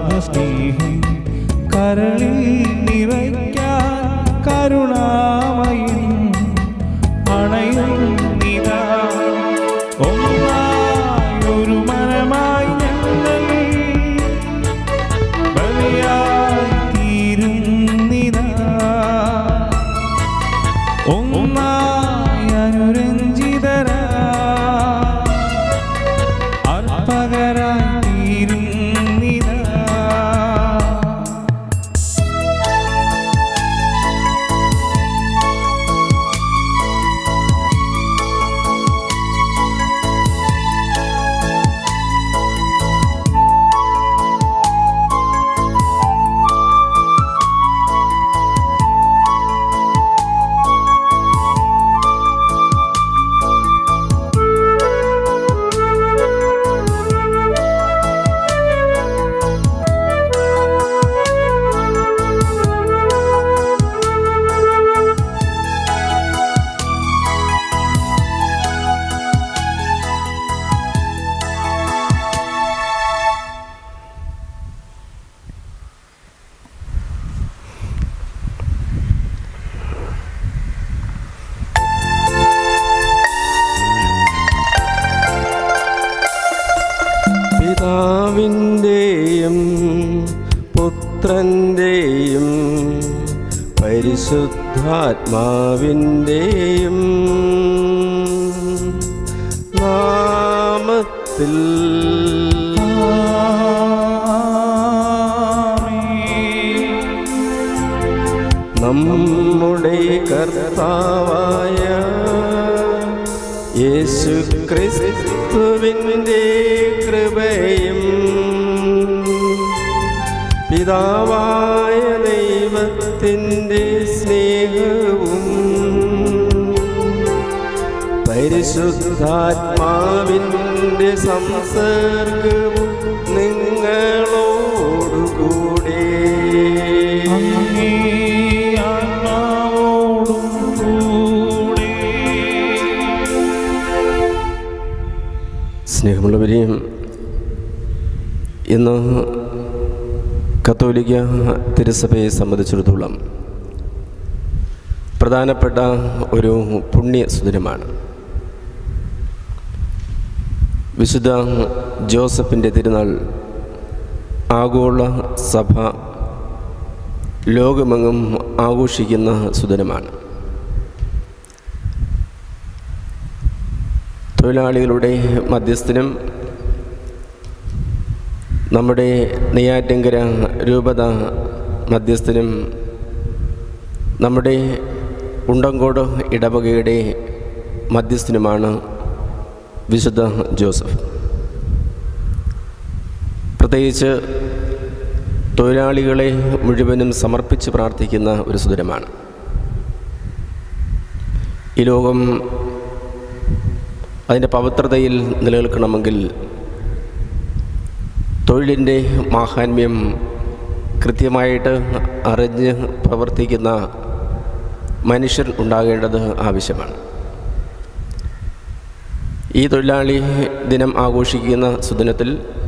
സ്നേഹം കരളിൽ നിറയ്ക്കാൻ കരുണാമയൻ അണയുന്നിതാ ഒന്നായൊരു മനമായി ഞങ്ങൾ ബലിയായി തീരുന്നിതാ ഒന്നായി അനുരഞ്ജിതരാ അർപ്പകരായി തീരുന്നിതാ പിതാവിൻ്റെയും പുത്രൻ്റെയും പരിശുദ്ധാത്മാവിൻ്റെയും നാമത്തിൽ നമ്മുടെ കർത്താവായ യേശു ക്രിസ്തുവിൻ്റെ കൃപയും പിതാവായ ദൈവത്തിൻ്റെ സ്നേഹവും പരിശുദ്ധാത്മാവിൻ്റെ സംസർഗവും നിങ്ങളോടുകൂടെ അങ്ങേ ആത്മാവോടും കൂടെ സ്നേഹമുള്ളവരെയും ഇന്ന് കത്തോലിക്ക തിരുസഭയെ സംബന്ധിച്ചിടത്തോളം പ്രധാനപ്പെട്ട ഒരു പുണ്യ സുദിനമാണ് വിശുദ്ധ ജോസഫിൻ്റെ തിരുനാൾ ആഗോള സഭ ലോകമെങ്ങും ആഘോഷിക്കുന്ന സുദിനമാണ് തൊഴിലാളികളുടെ മധ്യസ്ഥനും നമ്മുടെ നെയ്യാറ്റിങ്കര രൂപത മധ്യസ്ഥനും നമ്മുടെ ഉണ്ടങ്കോട് ഇടവകയുടെ മധ്യസ്ഥനുമാണ് വിശുദ്ധ ജോസഫ് പ്രത്യേകിച്ച് തൊഴിലാളികളെ മുഴുവനും സമർപ്പിച്ച് പ്രാർത്ഥിക്കുന്ന ഒരു സുദിനമാണ് ഈ ലോകം അതിൻ്റെ പവിത്രതയിൽ നിലനിൽക്കണമെങ്കിൽ തൊഴിലിൻ്റെ മാഹാത്മ്യം കൃത്യമായിട്ട് അറിഞ്ഞ് പ്രവർത്തിക്കുന്ന മനുഷ്യർ ഉണ്ടാകേണ്ടത് ആവശ്യമാണ് ഈ തൊഴിലാളി ദിനം ആഘോഷിക്കുന്ന സുദിനത്തിൽ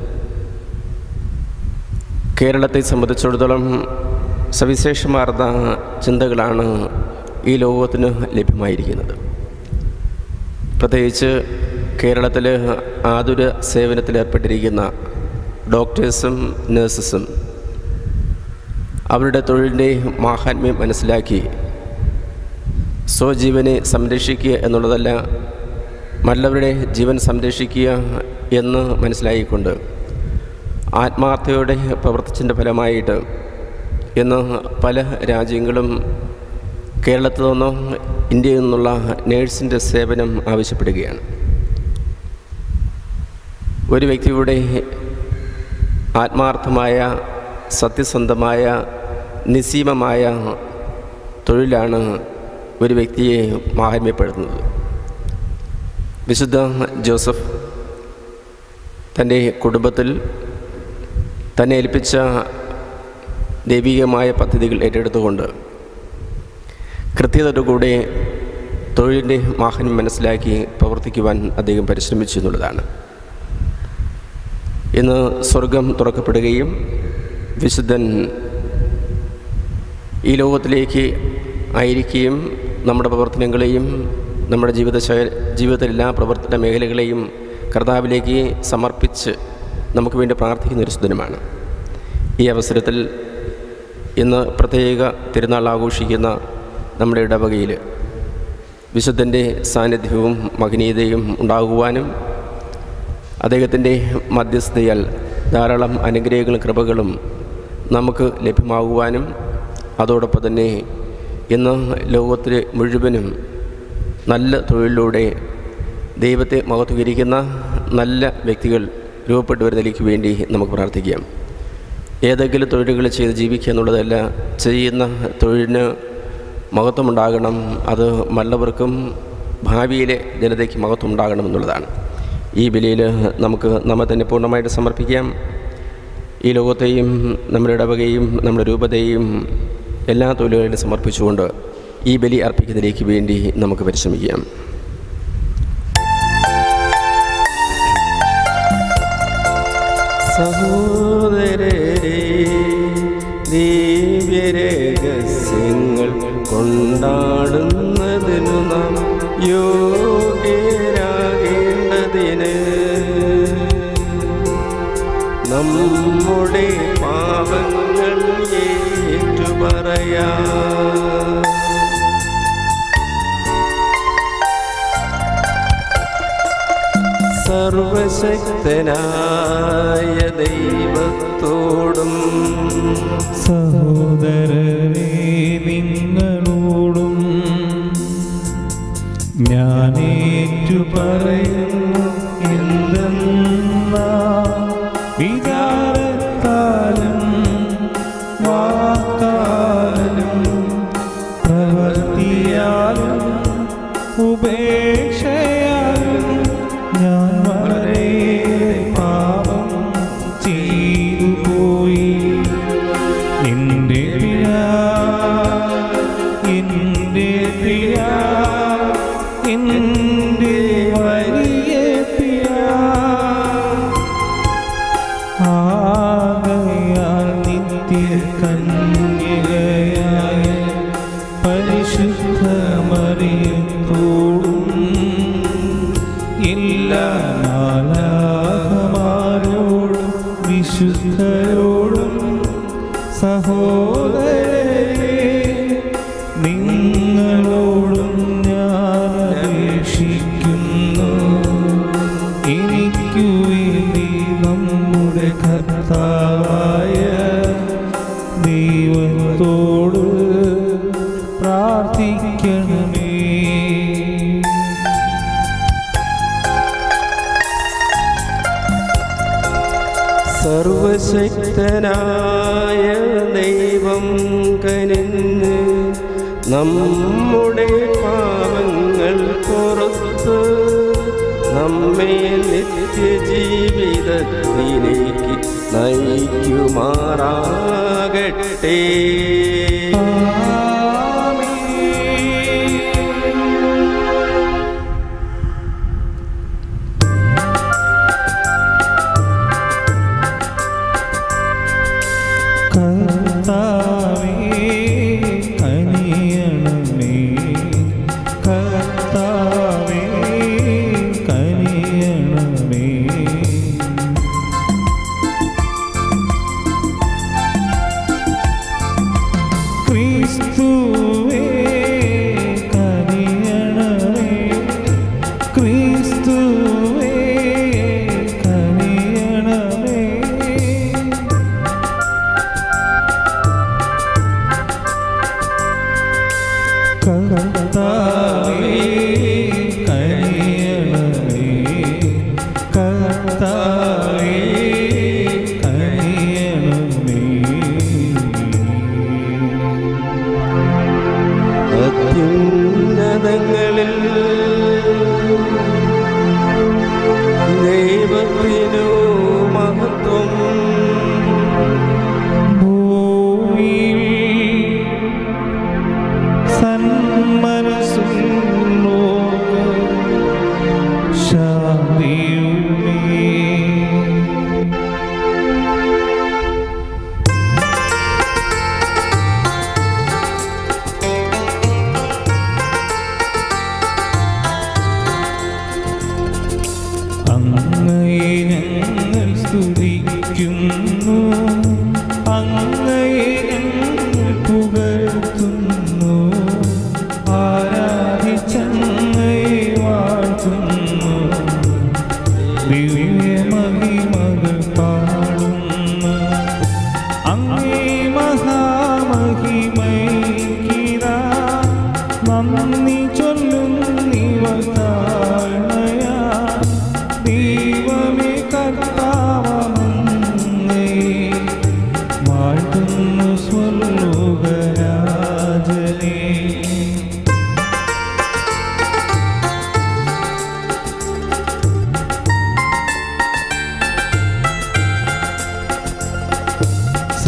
കേരളത്തെ സംബന്ധിച്ചിടത്തോളം സവിശേഷമാർന്ന ചിന്തകളാണ് ഈ ലോകത്തിന് ലഭ്യമായിരിക്കുന്നത് പ്രത്യേകിച്ച് കേരളത്തിൽ ആതുര സേവനത്തിലേർപ്പെട്ടിരിക്കുന്ന ഡോക്ടേഴ്സും നഴ്സസും അവരുടെ തൊഴിലിൻ്റെ മാഹാത്മ്യം മനസ്സിലാക്കി സ്വജീവനെ സംരക്ഷിക്കുക എന്നുള്ളതല്ല മറ്റുള്ളവരുടെ ജീവൻ സംരക്ഷിക്കുക എന്ന് മനസ്സിലായിക്കൊണ്ട് ആത്മാർത്ഥയോടെ പ്രവർത്തിച്ചതിൻ്റെ ഫലമായിട്ട് ഇന്ന് പല രാജ്യങ്ങളും കേരളത്തിൽ നിന്നോ ഇന്ത്യയിൽ നിന്നുള്ള നേഴ്സിൻ്റെ സേവനം ആവശ്യപ്പെടുകയാണ് ഒരു വ്യക്തിയുടെ ആത്മാർത്ഥമായ സത്യസന്ധമായ നിസീമമായ തൊഴിലാണ് ഒരു വ്യക്തിയെ മാഹാത്മ്യപ്പെടുത്തുന്നത് വിശുദ്ധ ജോസഫ് തൻ്റെ കുടുംബത്തിൽ തന്നെ ഏൽപ്പിച്ച ദൈവികമായ പദ്ധതികൾ ഏറ്റെടുത്തുകൊണ്ട് കൃത്യതയോടുകൂടെ തൊഴിലിൻ്റെ മാഹാത്മ്യം മനസ്സിലാക്കി പ്രവർത്തിക്കുവാൻ അദ്ദേഹം പരിശ്രമിച്ചു എന്നുള്ളതാണ് ഇന്ന് സ്വർഗം തുറക്കപ്പെടുകയും വിശുദ്ധൻ ഈ ലോകത്തിലേക്ക് ആയിരിക്കുകയും നമ്മുടെ പ്രവർത്തനങ്ങളെയും നമ്മുടെ ജീവിത ശൈ- ജീവിതത്തിലെ എല്ലാ പ്രവർത്തന മേഖലകളെയും കർത്താവിലേക്ക് സമർപ്പിച്ച് നമുക്ക് വേണ്ടി പ്രാർത്ഥിക്കുന്ന ഒരു സുദിനമാണ് ഈ അവസരത്തിൽ ഇന്ന് പ്രത്യേക തിരുനാൾ ആഘോഷിക്കുന്ന നമ്മുടെ ഇടവകയിൽ വിശുദ്ധൻ്റെ സാന്നിധ്യവും മഹനീയതയും ഉണ്ടാകുവാനും അദ്ദേഹത്തിൻ്റെ മധ്യസ്ഥതയാൽ ധാരാളം അനുഗ്രഹങ്ങളും കൃപകളും നമുക്ക് ലഭ്യമാകുവാനും അതോടൊപ്പം തന്നെ ഇന്ന് ലോകത്തിലെ മുഴുവനും നല്ല തൊഴിലിലൂടെ ദൈവത്തെ മഹത്വീകരിക്കുന്ന നല്ല വ്യക്തികൾ രൂപപ്പെട്ടു വരുന്നതിലേക്ക് വേണ്ടി നമുക്ക് പ്രാർത്ഥിക്കാം ഏതെങ്കിലും തൊഴിലുകൾ ചെയ്ത് ജീവിക്കുക എന്നുള്ളതല്ല ചെയ്യുന്ന തൊഴിലിന് മഹത്വമുണ്ടാകണം അത് മല്ലവർക്കും ഭാവിയിലെ ജനതയ്ക്ക് മഹത്വം ഉണ്ടാകണം എന്നുള്ളതാണ് ഈ ബലിയിൽ നമുക്ക് നമ്മെ തന്നെ പൂർണ്ണമായിട്ട് സമർപ്പിക്കാം ഈ ലോകത്തെയും നമ്മുടെ ഇടവകയും നമ്മുടെ രൂപതയും എല്ലാ തൊഴിലുകളിലും സമർപ്പിച്ചുകൊണ്ട് ഈ ബലി അർപ്പിക്കുന്നതിലേക്ക് വേണ്ടി നമുക്ക് പരിശ്രമിക്കാം സഹോദരരെ ദിവ്യരഹസ്യങ്ങൾ കൊണ്ടാടുന്നതിനു നാം യോഗ്യരാകേണ്ടതിന് നമ്മുടെ പാപങ്ങൾ ഏറ്റുപറയാ സർവശക്തനായ ദൈവത്തോടും സഹോദരനെ നിങ്ങളോടും ഞാനേറ്റു പറയുന്നു എന്തെന്നാ വിചാരത്താലും വാക്കാലും പ്രവൃത്തിയാലും ഉപേക്ഷയാലും ഞാൻ വളരെ പാപം ചെയ്തു പോയി എന്റെ പ്രിയ എന്റെ പ്രിയ എന്റെ വലിയ പ്രിയ ആകയാൽ നിത്യ കന്യകയായ പരിശുദ്ധ മറിയത്തോടും എല്ലാ മാലാഖമാരോടും വിശുദ്ധരോടും സഹോദരരെ നിങ്ങളോടും ഞാൻ അപേക്ഷിക്കുന്നു എനിക്കു വേണ്ടി നമ്മുടെ കർത്താവായ ദൈവത്തോട് പ്രാർത്ഥിക്കണമേ സർവശക്തനായ ദൈവം കനിഞ്ഞ് നമ്മുടെ പാപങ്ങൾ പുറത്ത് നമ്മെ നിത്യജീവിതത്തിലേക്ക് നയിക്കുമാറാകട്ടെ കർത്താവേ കനിയണമേ കർത്താവേ കനിയണമേ ക്രിസ്തുവേ കനിയണമേ ക്രിസ്തുവേ കനിയണമേ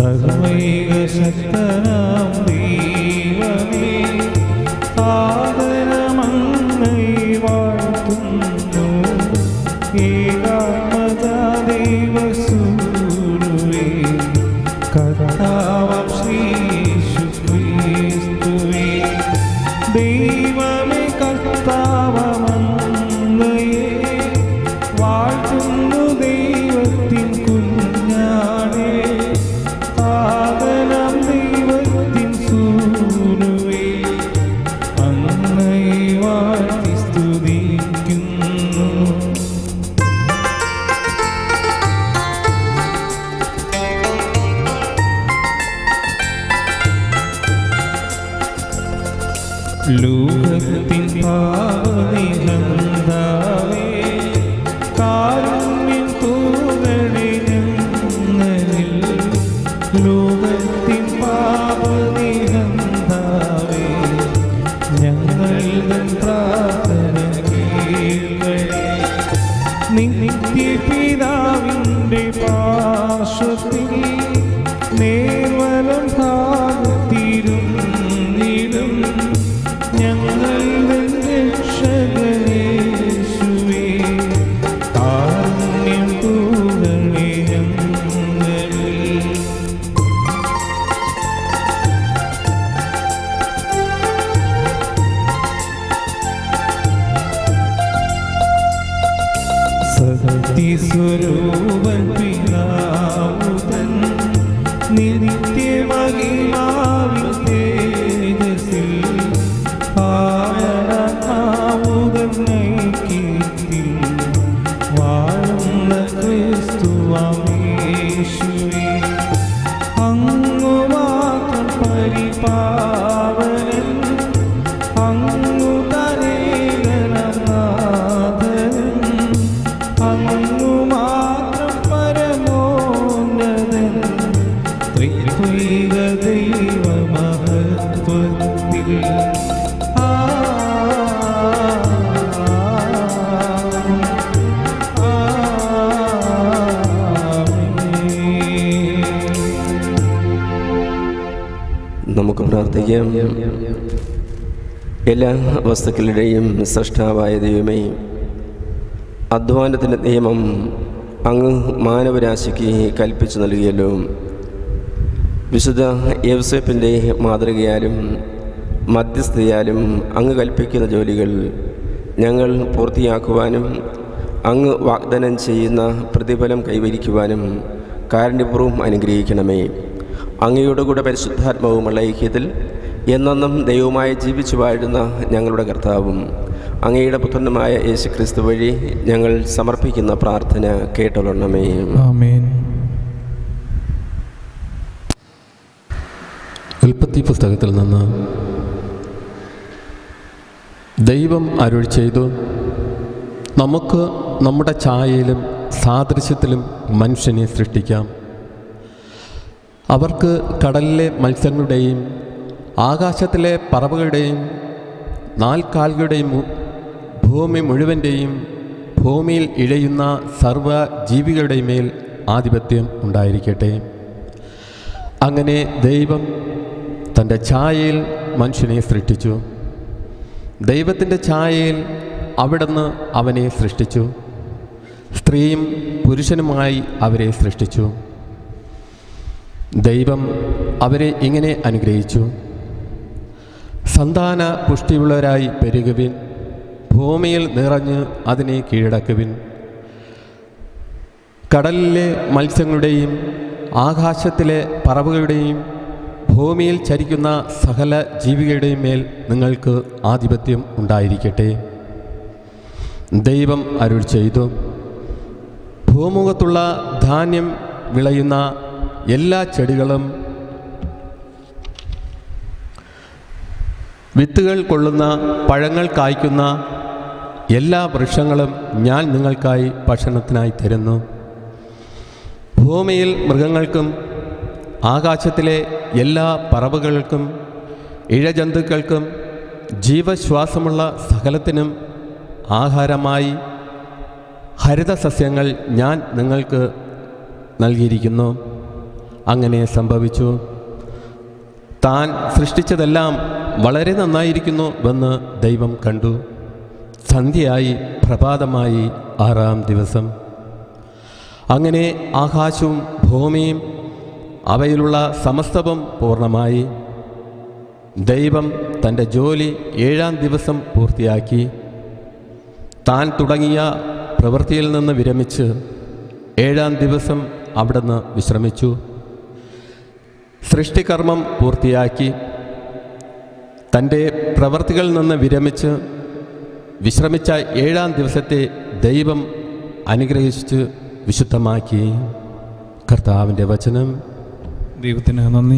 സർവൈക ശക്തനാം ദൈവമേ ആദരമങ്ങൈ വാഴ്ത്തുന്നു ഏകാത്മജാ ദൈവസൂരുവേ കർത്താവാം ശ്രീയേശുക്രിസ്തുവേ ദൈവമേ കർത്താവമങ്ങയെ വാഴ്ത്തുന്നു ദൈവത്തിൻ കുഞ്ഞാണേ ആദരം ദൈവത്തിൻ സൂനുവേ അങ്ങയെ വാഴ്ത്തി സ്തുതിക്കുന്നു ലോകത്തിൻ പാവനിഹന്താവേ കാരുണ്യം തൂകണേ ഞങ്ങളിൽ ലോകത്തിൻ പാവനിഹന്താവേ ഞങ്ങൾ തൻ പ്രാർത്ഥന കേൾക്കണേ നിത്യപിതാവിൻ്റെ പാർശ്വത്തിൽ നേർവലം ഭാഗത്തിരുന്നിടും ഞങ്ങൾ രക്ഷകനേശുവേ കാരുണ്യം തൂകണേ ഞങ്ങളിൽ സത്യസ്വരൂപൻ പിതാവുതൻ നിത്യമഹിമാവിൻ തേജസ്സിൽ പാവനാവുതൻ നയിക്കത്തിൽ വാഴുന്ന ക്രിസ്തുവാമേശുവേ അങ്ങു മാത്രം പരിപാവനൻ അങ്ങു തരേകനാഥൻ അങ്ങു മാത്രം പരമോന്നതൻ ത്രിത്വൈക ദൈവമഹത്വത്തിൽ ആ നമുക്ക് പ്രാർത്ഥിക്കാം എല്ലാ വസ്തുക്കളുടെയും സൃഷ്ടാവായ ദൈവമേ അധ്വാനത്തിൻ്റെ നിയമം അങ്ങ് മാനവരാശിക്ക് കൽപ്പിച്ചു നൽകിയല്ലോ വിശുദ്ധ യവസേപ്പിൻ്റെ മാതൃകയാലും മധ്യസ്ഥയാലും അങ്ങ് കൽപ്പിക്കുന്ന ജോലികൾ ഞങ്ങൾ പൂർത്തിയാക്കുവാനും അങ്ങ് വാഗ്ദാനം ചെയ്യുന്ന പ്രതിഫലം കൈവരിക്കുവാനും കാരുണ്യപൂർവ്വം അനുഗ്രഹിക്കണമേ അങ്ങയുടെ കൂടെ പരിശുദ്ധാത്മാവുമുള്ള ഐക്യത്തിൽ എന്നെന്നും ദൈവമായി ജീവിച്ചു വാഴുന്ന ഞങ്ങളുടെ കർത്താവും അങ്ങയുടെ പുത്രനുമായ യേശു ക്രിസ്തു വഴി ഞങ്ങൾ സമർപ്പിക്കുന്ന പ്രാർത്ഥന കേട്ടൊള്ളണമേ ആമേൻ ഉൽപ്പത്തി പുസ്തകത്തിൽ നിന്ന് ദൈവം അരുൾ ചെയ്തു നമുക്ക് നമ്മുടെ ഛായയിലും സാദൃശ്യത്തിലും മനുഷ്യനെ സൃഷ്ടിക്കാം അവർക്ക് കടലിലെ മത്സ്യങ്ങളുടെയും ആകാശത്തിലെ പറവകളുടെയും നാൽക്കാലുകളുടെയും മു- ഭൂമി മുഴുവൻ്റെയും ഭൂമിയിൽ ഇഴയുന്ന സർവ്വ ജീവികളുടെയും മേൽ ആധിപത്യം ഉണ്ടായിരിക്കട്ടെ അങ്ങനെ ദൈവം തൻ്റെ ഛായയിൽ മനുഷ്യനെ സൃഷ്ടിച്ചു ദൈവത്തിൻ്റെ ഛായയിൽ അവിടുന്ന് അവനെ സൃഷ്ടിച്ചു സ്ത്രീയും പുരുഷനുമായി അവരെ സൃഷ്ടിച്ചു ദൈവം അവരെ ഇങ്ങനെ അനുഗ്രഹിച്ചു സന്താന പുഷ്ടിയുള്ളവരായി പെരുകുവിൻ ഭൂമിയിൽ നിറഞ്ഞ് അതിനെ കീഴടക്കുവിൻ കടലിലെ മത്സ്യങ്ങളുടെയും ആകാശത്തിലെ പറവുകളുടെയും ഭൂമിയിൽ ചരിക്കുന്ന സകല ജീവികളുടെയും മേൽ നിങ്ങൾക്ക് ആധിപത്യം ഉണ്ടായിരിക്കട്ടെ ദൈവം അരുൾ ചെയ്തു ഭൂമുഖത്തുള്ള ധാന്യം വിളയുന്ന എല്ലാ ചെടികളും വിത്തുകൾ കൊള്ളുന്ന പഴങ്ങൾ കായ്ക്കുന്ന എല്ലാ വൃക്ഷങ്ങളും ഞാൻ നിങ്ങൾക്കായി ഭക്ഷണത്തിനായി തരുന്നു ഭൂമിയിൽ മൃഗങ്ങൾക്കും ആകാശത്തിലെ എല്ലാ പറവകൾക്കും ഇഴജന്തുക്കൾക്കും ജീവശ്വാസമുള്ള സകലത്തിനും ആഹാരമായി ഹരിതസസ്യങ്ങൾ ഞാൻ നിങ്ങൾക്ക് നൽകിയിരിക്കുന്നു അങ്ങനെ സംഭവിച്ചു താൻ സൃഷ്ടിച്ചതെല്ലാം വളരെ നന്നായിരിക്കുന്നുവെന്ന് ദൈവം കണ്ടു സന്ധ്യയായി പ്രഭാതമായി ആറാം ദിവസം അങ്ങനെ ആകാശവും ഭൂമിയും അവയിലുള്ള സമസ്തവും പൂർണ്ണമായി ദൈവം തൻ്റെ ജോലി ഏഴാം ദിവസം പൂർത്തിയാക്കി താൻ തുടങ്ങിയ പ്രവൃത്തിയിൽ നിന്ന് വിരമിച്ച് ഏഴാം ദിവസം അവിടുന്ന് വിശ്രമിച്ചു സൃഷ്ടികർമ്മം പൂർത്തിയാക്കി തൻ്റെ പ്രവൃത്തികളിൽ നിന്ന് വിരമിച്ച് വിശ്രമിച്ച ഏഴാം ദിവസത്തെ ദൈവം അനുഗ്രഹിച്ച് വിശുദ്ധമാക്കി കർത്താവിൻ്റെ വചനം ദൈവത്തിന് നന്ദി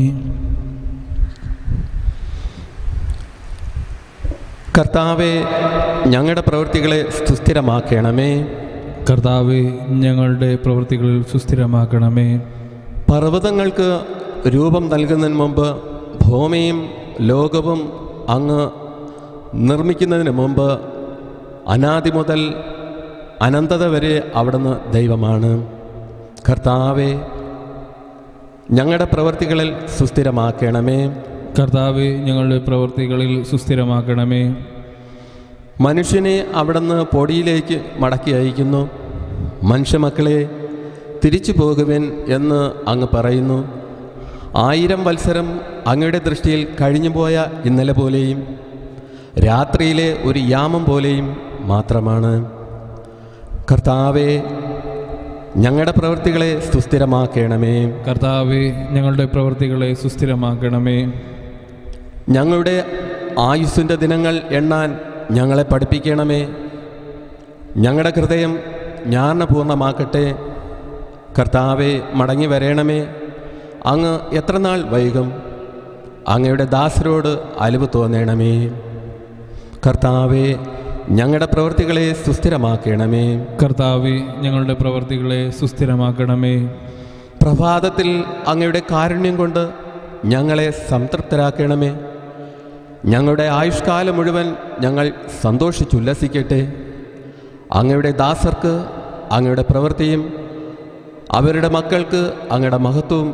കർത്താവെ ഞങ്ങളുടെ പ്രവൃത്തികളെ സുസ്ഥിരമാക്കണമേ കർത്താവെ ഞങ്ങളുടെ പ്രവൃത്തികളിൽ സുസ്ഥിരമാക്കണമേ പർവ്വതങ്ങൾക്ക് രൂപം നൽകുന്നതിന് മുമ്പ് ഭൂമിയും ലോകവും അങ്ങ് നിർമ്മിക്കുന്നതിന് മുമ്പ് അനാദി മുതൽ അനന്തത വരെ അവിടുന്ന് ദൈവമാണ് കർത്താവെ ഞങ്ങളുടെ പ്രവൃത്തികളിൽ സുസ്ഥിരമാക്കണമേ കർത്താവെ ഞങ്ങളുടെ പ്രവൃത്തികളിൽ സുസ്ഥിരമാക്കണമേ മനുഷ്യനെ അവിടുന്ന് പൊടിയിലേക്ക് മടക്കി അയക്കുന്നു മനുഷ്യമക്കളെ തിരിച്ചു പോകുവിൻ എന്ന് അങ്ങ് പറയുന്നു ആയിരം വത്സരം അങ്ങയുടെ ദൃഷ്ടിയിൽ കഴിഞ്ഞുപോയ ഇന്നലെ പോലെയും രാത്രിയിലെ ഒരു യാമം പോലെയും മാത്രമാണ് കർത്താവെ ഞങ്ങളുടെ പ്രവൃത്തികളെ സുസ്ഥിരമാക്കണമേ കർത്താവെ ഞങ്ങളുടെ പ്രവൃത്തികളെ സുസ്ഥിരമാക്കണമേ ഞങ്ങളുടെ ആയുസ്സിൻ്റെ ദിനങ്ങൾ എണ്ണാൻ ഞങ്ങളെ പഠിപ്പിക്കണമേ ഞങ്ങളുടെ ഹൃദയം ജ്ഞാനപൂർണ്ണമാക്കട്ടെ കർത്താവെ മടങ്ങി വരേണമേ അങ്ങ് എത്ര നാൾ വൈകും അങ്ങയുടെ ദാസരോട് അലിവ് തോന്നണമേ കർത്താവെ ഞങ്ങളുടെ പ്രവൃത്തികളെ സുസ്ഥിരമാക്കണമേ കർത്താവെ ഞങ്ങളുടെ പ്രവൃത്തികളെ സുസ്ഥിരമാക്കണമേ പ്രഭാതത്തിൽ അങ്ങയുടെ കാരുണ്യം കൊണ്ട് ഞങ്ങളെ സംതൃപ്തരാക്കണമേ ഞങ്ങളുടെ ആയുഷ്കാലം മുഴുവൻ ഞങ്ങൾ സന്തോഷിച്ചുല്ലസിക്കട്ടെ അങ്ങയുടെ ദാസർക്ക് അങ്ങയുടെ പ്രവൃത്തിയും അവരുടെ മക്കൾക്ക് അങ്ങയുടെ മഹത്വവും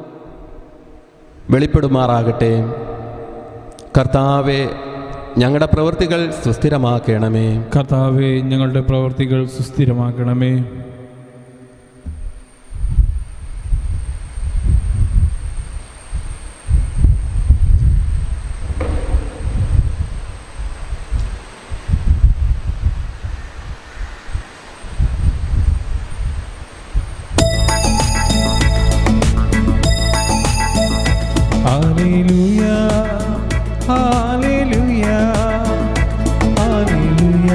വെളിപ്പെടുമാറാകട്ടെ കർത്താവെ ഞങ്ങളുടെ പ്രവൃത്തികൾ സുസ്ഥിരമാക്കണമേ കർത്താവെ ഞങ്ങളുടെ പ്രവൃത്തികൾ സുസ്ഥിരമാക്കണമേ hallelujah hallelujah hallelujah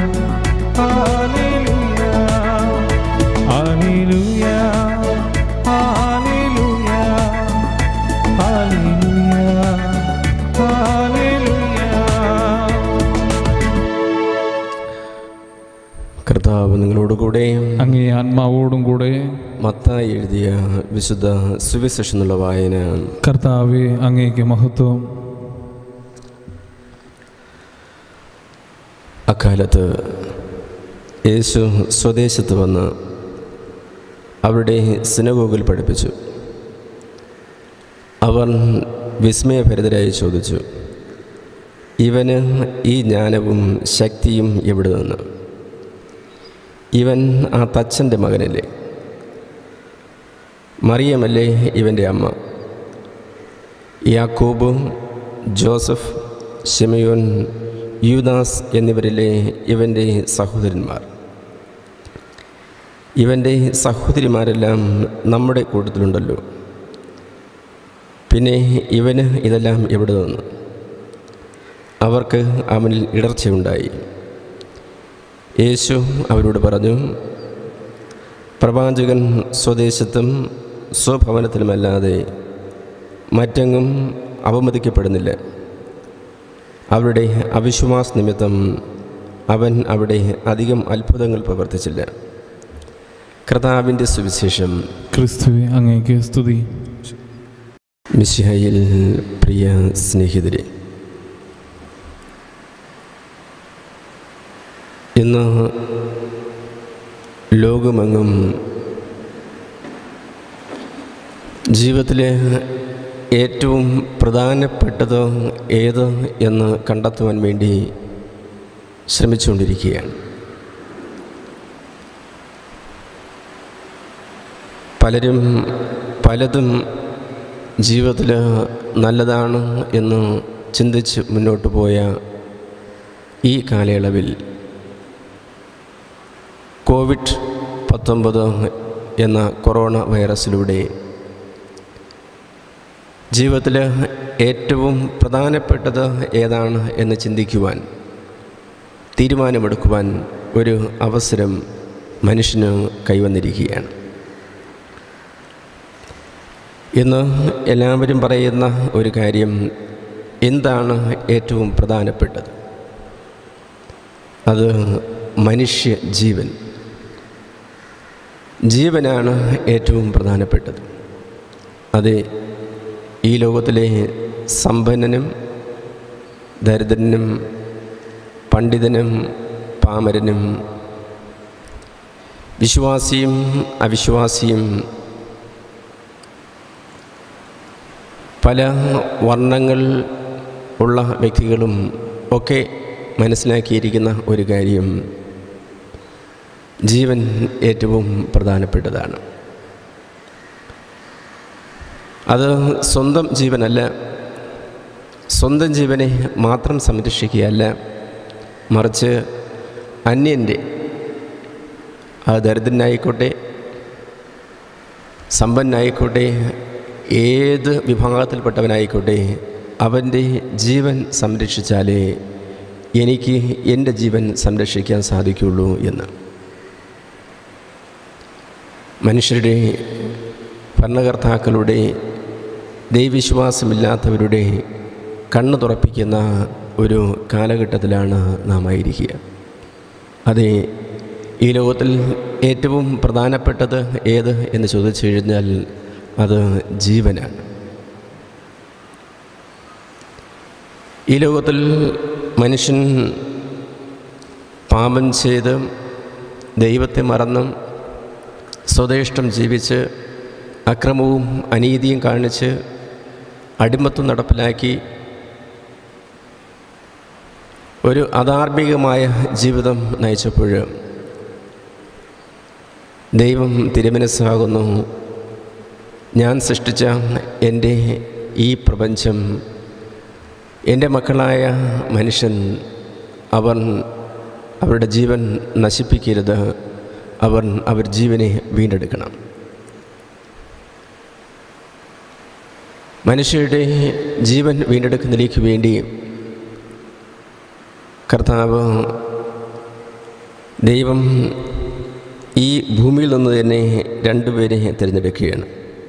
hallelujah hallelujah hallelujah hallelujah hallelujah കർത്താവ് നിങ്ങളോടുകൂടെ അങ്ങേ ആത്മാവോടും കൂടെ മത്തായി എഴുതിയ വിശുദ്ധ സുവിശേഷം എന്നുള്ള വായന കർത്താവെ അങ്ങേക്ക് മഹത്വം അക്കാലത്ത് യേശു സ്വദേശത്ത് വന്ന് അവരുടെ സിനഗോഗിൽ പഠിപ്പിച്ചു അവർ വിസ്മയഭരിതരായി ചോദിച്ചു ഇവന് ഈ ജ്ഞാനവും ശക്തിയും എവിടെ നിന്ന് ഇവൻ ആ തച്ചൻ്റെ മകനല്ലേ മറിയമല്ലേ ഇവൻ്റെ അമ്മ യാക്കോബ് ജോസഫ് ഷിമയോൻ യൂദാസ് എന്നിവരിലെ ഇവൻ്റെ സഹോദരന്മാർ ഇവൻ്റെ സഹോദരിമാരെല്ലാം നമ്മുടെ കൂട്ടത്തിലുണ്ടല്ലോ പിന്നെ ഇവന് ഇതെല്ലാം എവിടെ നിന്ന് അവർക്ക് അവനിൽ ഇടർച്ചയുണ്ടായി യേശു അവരോട് പറഞ്ഞു പ്രവാചകൻ സ്വദേശത്തും സ്വഭവനത്തിലുമല്ലാതെ മറ്റെങ്ങും അപമതിക്കപ്പെടുന്നില്ല അവരുടെ അവിശ്വാസ നിമിത്തം അവൻ അവിടെ അധികം അത്ഭുതങ്ങൾ പ്രവർത്തിച്ചില്ല കർത്താവിൻ്റെ സുവിശേഷം ക്രിസ്തുവെ അങ്ങേക്ക് സ്തുതി മിശിഹയിൽ പ്രിയ സ്നേഹിതരെ ഇന്ന് ലോകമെങ്ങും ജീവിതത്തിലെ ഏറ്റവും പ്രധാനപ്പെട്ടത് ഏത് എന്ന് കണ്ടെത്തുവാൻ വേണ്ടി ശ്രമിച്ചുകൊണ്ടിരിക്കുകയാണ് പലരും പലതും ജീവിതത്തിൽ നല്ലതാണ് എന്ന് ചിന്തിച്ച് മുന്നോട്ട് പോയ ഈ കാലയളവിൽ കോവിഡ് പത്തൊമ്പത് എന്ന കൊറോണ വൈറസിലൂടെ ജീവിതത്തിൽ ഏറ്റവും പ്രധാനപ്പെട്ടത് ഏതാണ് എന്ന് ചിന്തിക്കുവാൻ തീരുമാനമെടുക്കുവാൻ ഒരു അവസരം മനുഷ്യന് കൈവന്നിരിക്കുകയാണ് ഇന്ന് എല്ലാവരും പറയുന്ന ഒരു കാര്യം എന്താണ് ഏറ്റവും പ്രധാനപ്പെട്ടത് അത് മനുഷ്യ ജീവൻ ജീവനാണ് ഏറ്റവും പ്രധാനപ്പെട്ടത് അത് ഈ ലോകത്തിലെ സമ്പന്നനും ദരിദ്രനും പണ്ഡിതനും പാമരനും വിശ്വാസിയും അവിശ്വാസിയും പല വർണ്ണങ്ങൾ ഉള്ള വ്യക്തികളും ഒക്കെ മനസ്സിലാക്കിയിരിക്കുന്ന ഒരു കാര്യം ജീവൻ ഏറ്റവും പ്രധാനപ്പെട്ടതാണ് അത് സ്വന്തം ജീവനല്ല സ്വന്തം ജീവനെ മാത്രം സംരക്ഷിക്കുകയല്ല മറിച്ച് അന്യൻ്റെ ആ ദരിദ്രനായിക്കോട്ടെ സമ്പന്നായിക്കോട്ടെ ഏത് വിഭാഗത്തിൽപ്പെട്ടവനായിക്കോട്ടെ അവൻ്റെ ജീവൻ സംരക്ഷിച്ചാലേ എനിക്ക് എൻ്റെ ജീവൻ സംരക്ഷിക്കാൻ സാധിക്കുള്ളൂ എന്ന് മനുഷ്യരുടെ ഭരണകർത്താക്കളുടെ ദൈവവിശ്വാസമില്ലാത്തവരുടെ കണ്ണു തുറപ്പിക്കുന്ന ഒരു കാലഘട്ടത്തിലാണ് നാം ആയിരിക്കുക അതെ ഈ ലോകത്തിൽ ഏറ്റവും പ്രധാനപ്പെട്ടത് ഏത് എന്ന് ചോദിച്ചു കഴിഞ്ഞാൽ അത് ജീവനാണ് ഈ ലോകത്തിൽ മനുഷ്യൻ പാപം ചെയ്ത് ദൈവത്തെ മറന്നും സ്വദേഷ്ടം ജീവിച്ച് അക്രമവും അനീതിയും കാണിച്ച് അടിമത്വം നടപ്പിലാക്കി ഒരു അധാർമികമായ ജീവിതം നയിച്ചപ്പോൾ ദൈവം തിരുമനസ്സാകുന്നു ഞാൻ സൃഷ്ടിച്ച എൻ്റെ ഈ പ്രപഞ്ചം എൻ്റെ മക്കളായ മനുഷ്യൻ അവർ അവരുടെ ജീവൻ നശിപ്പിക്കരുത് അവർ അവർ ജീവനെ വീണ്ടെടുക്കണം മനുഷ്യരുടെ ജീവൻ വീണ്ടെടുക്കുന്നതിലേക്ക് വേണ്ടി കർത്താവ് ദൈവം ഈ ഭൂമിയിൽ നിന്ന് തന്നെ രണ്ടുപേരെ തിരഞ്ഞെടുക്കുകയാണ്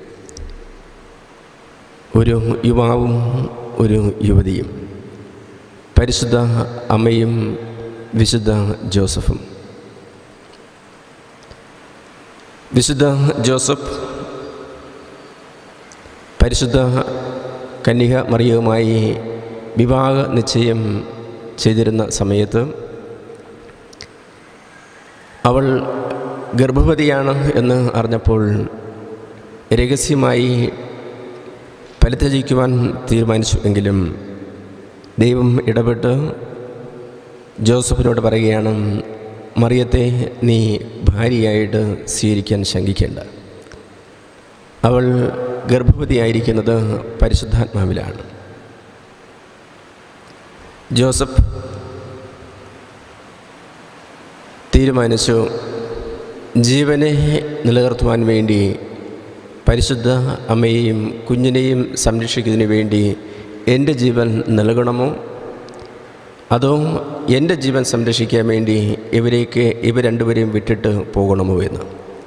ഒരു യുവാവും ഒരു യുവതിയും പരിശുദ്ധ അമ്മയും വിശുദ്ധ ജോസഫും വിശുദ്ധ ജോസഫ് പരിശുദ്ധ കന്യക മറിയവുമായി വിവാഹ നിശ്ചയം ചെയ്തിരുന്ന സമയത്ത് അവൾ ഗർഭവതിയാണ് എന്ന് അറിഞ്ഞപ്പോൾ രഹസ്യമായി പരിത്യജിക്കുവാൻ തീരുമാനിച്ചു എങ്കിലും ദൈവം ഇടപെട്ട് ജോസഫിനോട് പറയുകയാണ് മറിയത്തെ നീ ഭാര്യയായിട്ട് സ്വീകരിക്കാൻ ശങ്കിക്കേണ്ട അവൾ ഗർഭവതിയായിരിക്കുന്നത് പരിശുദ്ധാത്മാവിലാണ് ജോസഫ് തീരുമാനിച്ചു ജീവനെ നിലനിർത്തുവാൻ വേണ്ടി പരിശുദ്ധ അമ്മയെയും കുഞ്ഞിനെയും സംരക്ഷിക്കുന്നതിന് വേണ്ടി എൻ്റെ ജീവൻ നൽകണമോ അതോ എൻ്റെ ജീവൻ സംരക്ഷിക്കാൻ വേണ്ടി ഇവരേക്ക് ഇവർ രണ്ടുപേരെയും വിട്ടിട്ട് പോകണമോ എന്ന്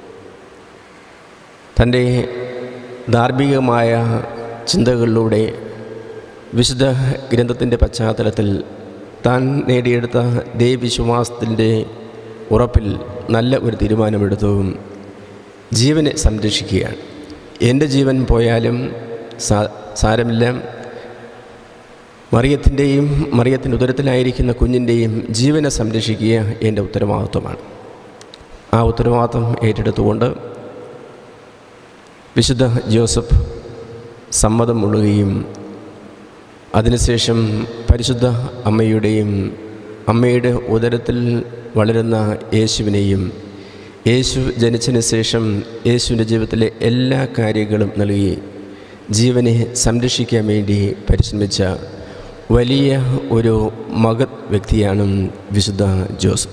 തൻ്റെ ധാർമ്മികമായ ചിന്തകളിലൂടെ വിശുദ്ധ ഗ്രന്ഥത്തിൻ്റെ പശ്ചാത്തലത്തിൽ താൻ നേടിയെടുത്ത ദൈവവിശ്വാസത്തിൻ്റെ ഉറപ്പിൽ നല്ല ഒരു തീരുമാനമെടുത്തു ജീവനെ സംരക്ഷിക്കുകയാണ് എൻ്റെ ജീവൻ പോയാലും സാ സാരമില്ല മറിയത്തിൻ്റെയും മറിയത്തിൻ്റെ ഉദരത്തിലായിരിക്കുന്ന കുഞ്ഞിൻ്റെയും ജീവനെ സംരക്ഷിക്കുക എൻ്റെ ഉത്തരവാദിത്വമാണ് ആ ഉത്തരവാദിത്വം ഏറ്റെടുത്തുകൊണ്ട് വിശുദ്ധ ജോസഫ് സമ്മതം മുള്ളുകയും അതിനുശേഷം പരിശുദ്ധ അമ്മയുടെയും അമ്മയുടെ ഉദരത്തിൽ വളരുന്ന യേശുവിനെയും യേശു ജനിച്ചതിന് ശേഷം യേശുവിൻ്റെ ജീവിതത്തിലെ എല്ലാ കാര്യങ്ങളും നൽകി ജീവനെ സംരക്ഷിക്കാൻ വേണ്ടി പരിശ്രമിച്ച വലിയ ഒരു മഹത് വ്യക്തിയാണ് വിശുദ്ധ ജോസഫ്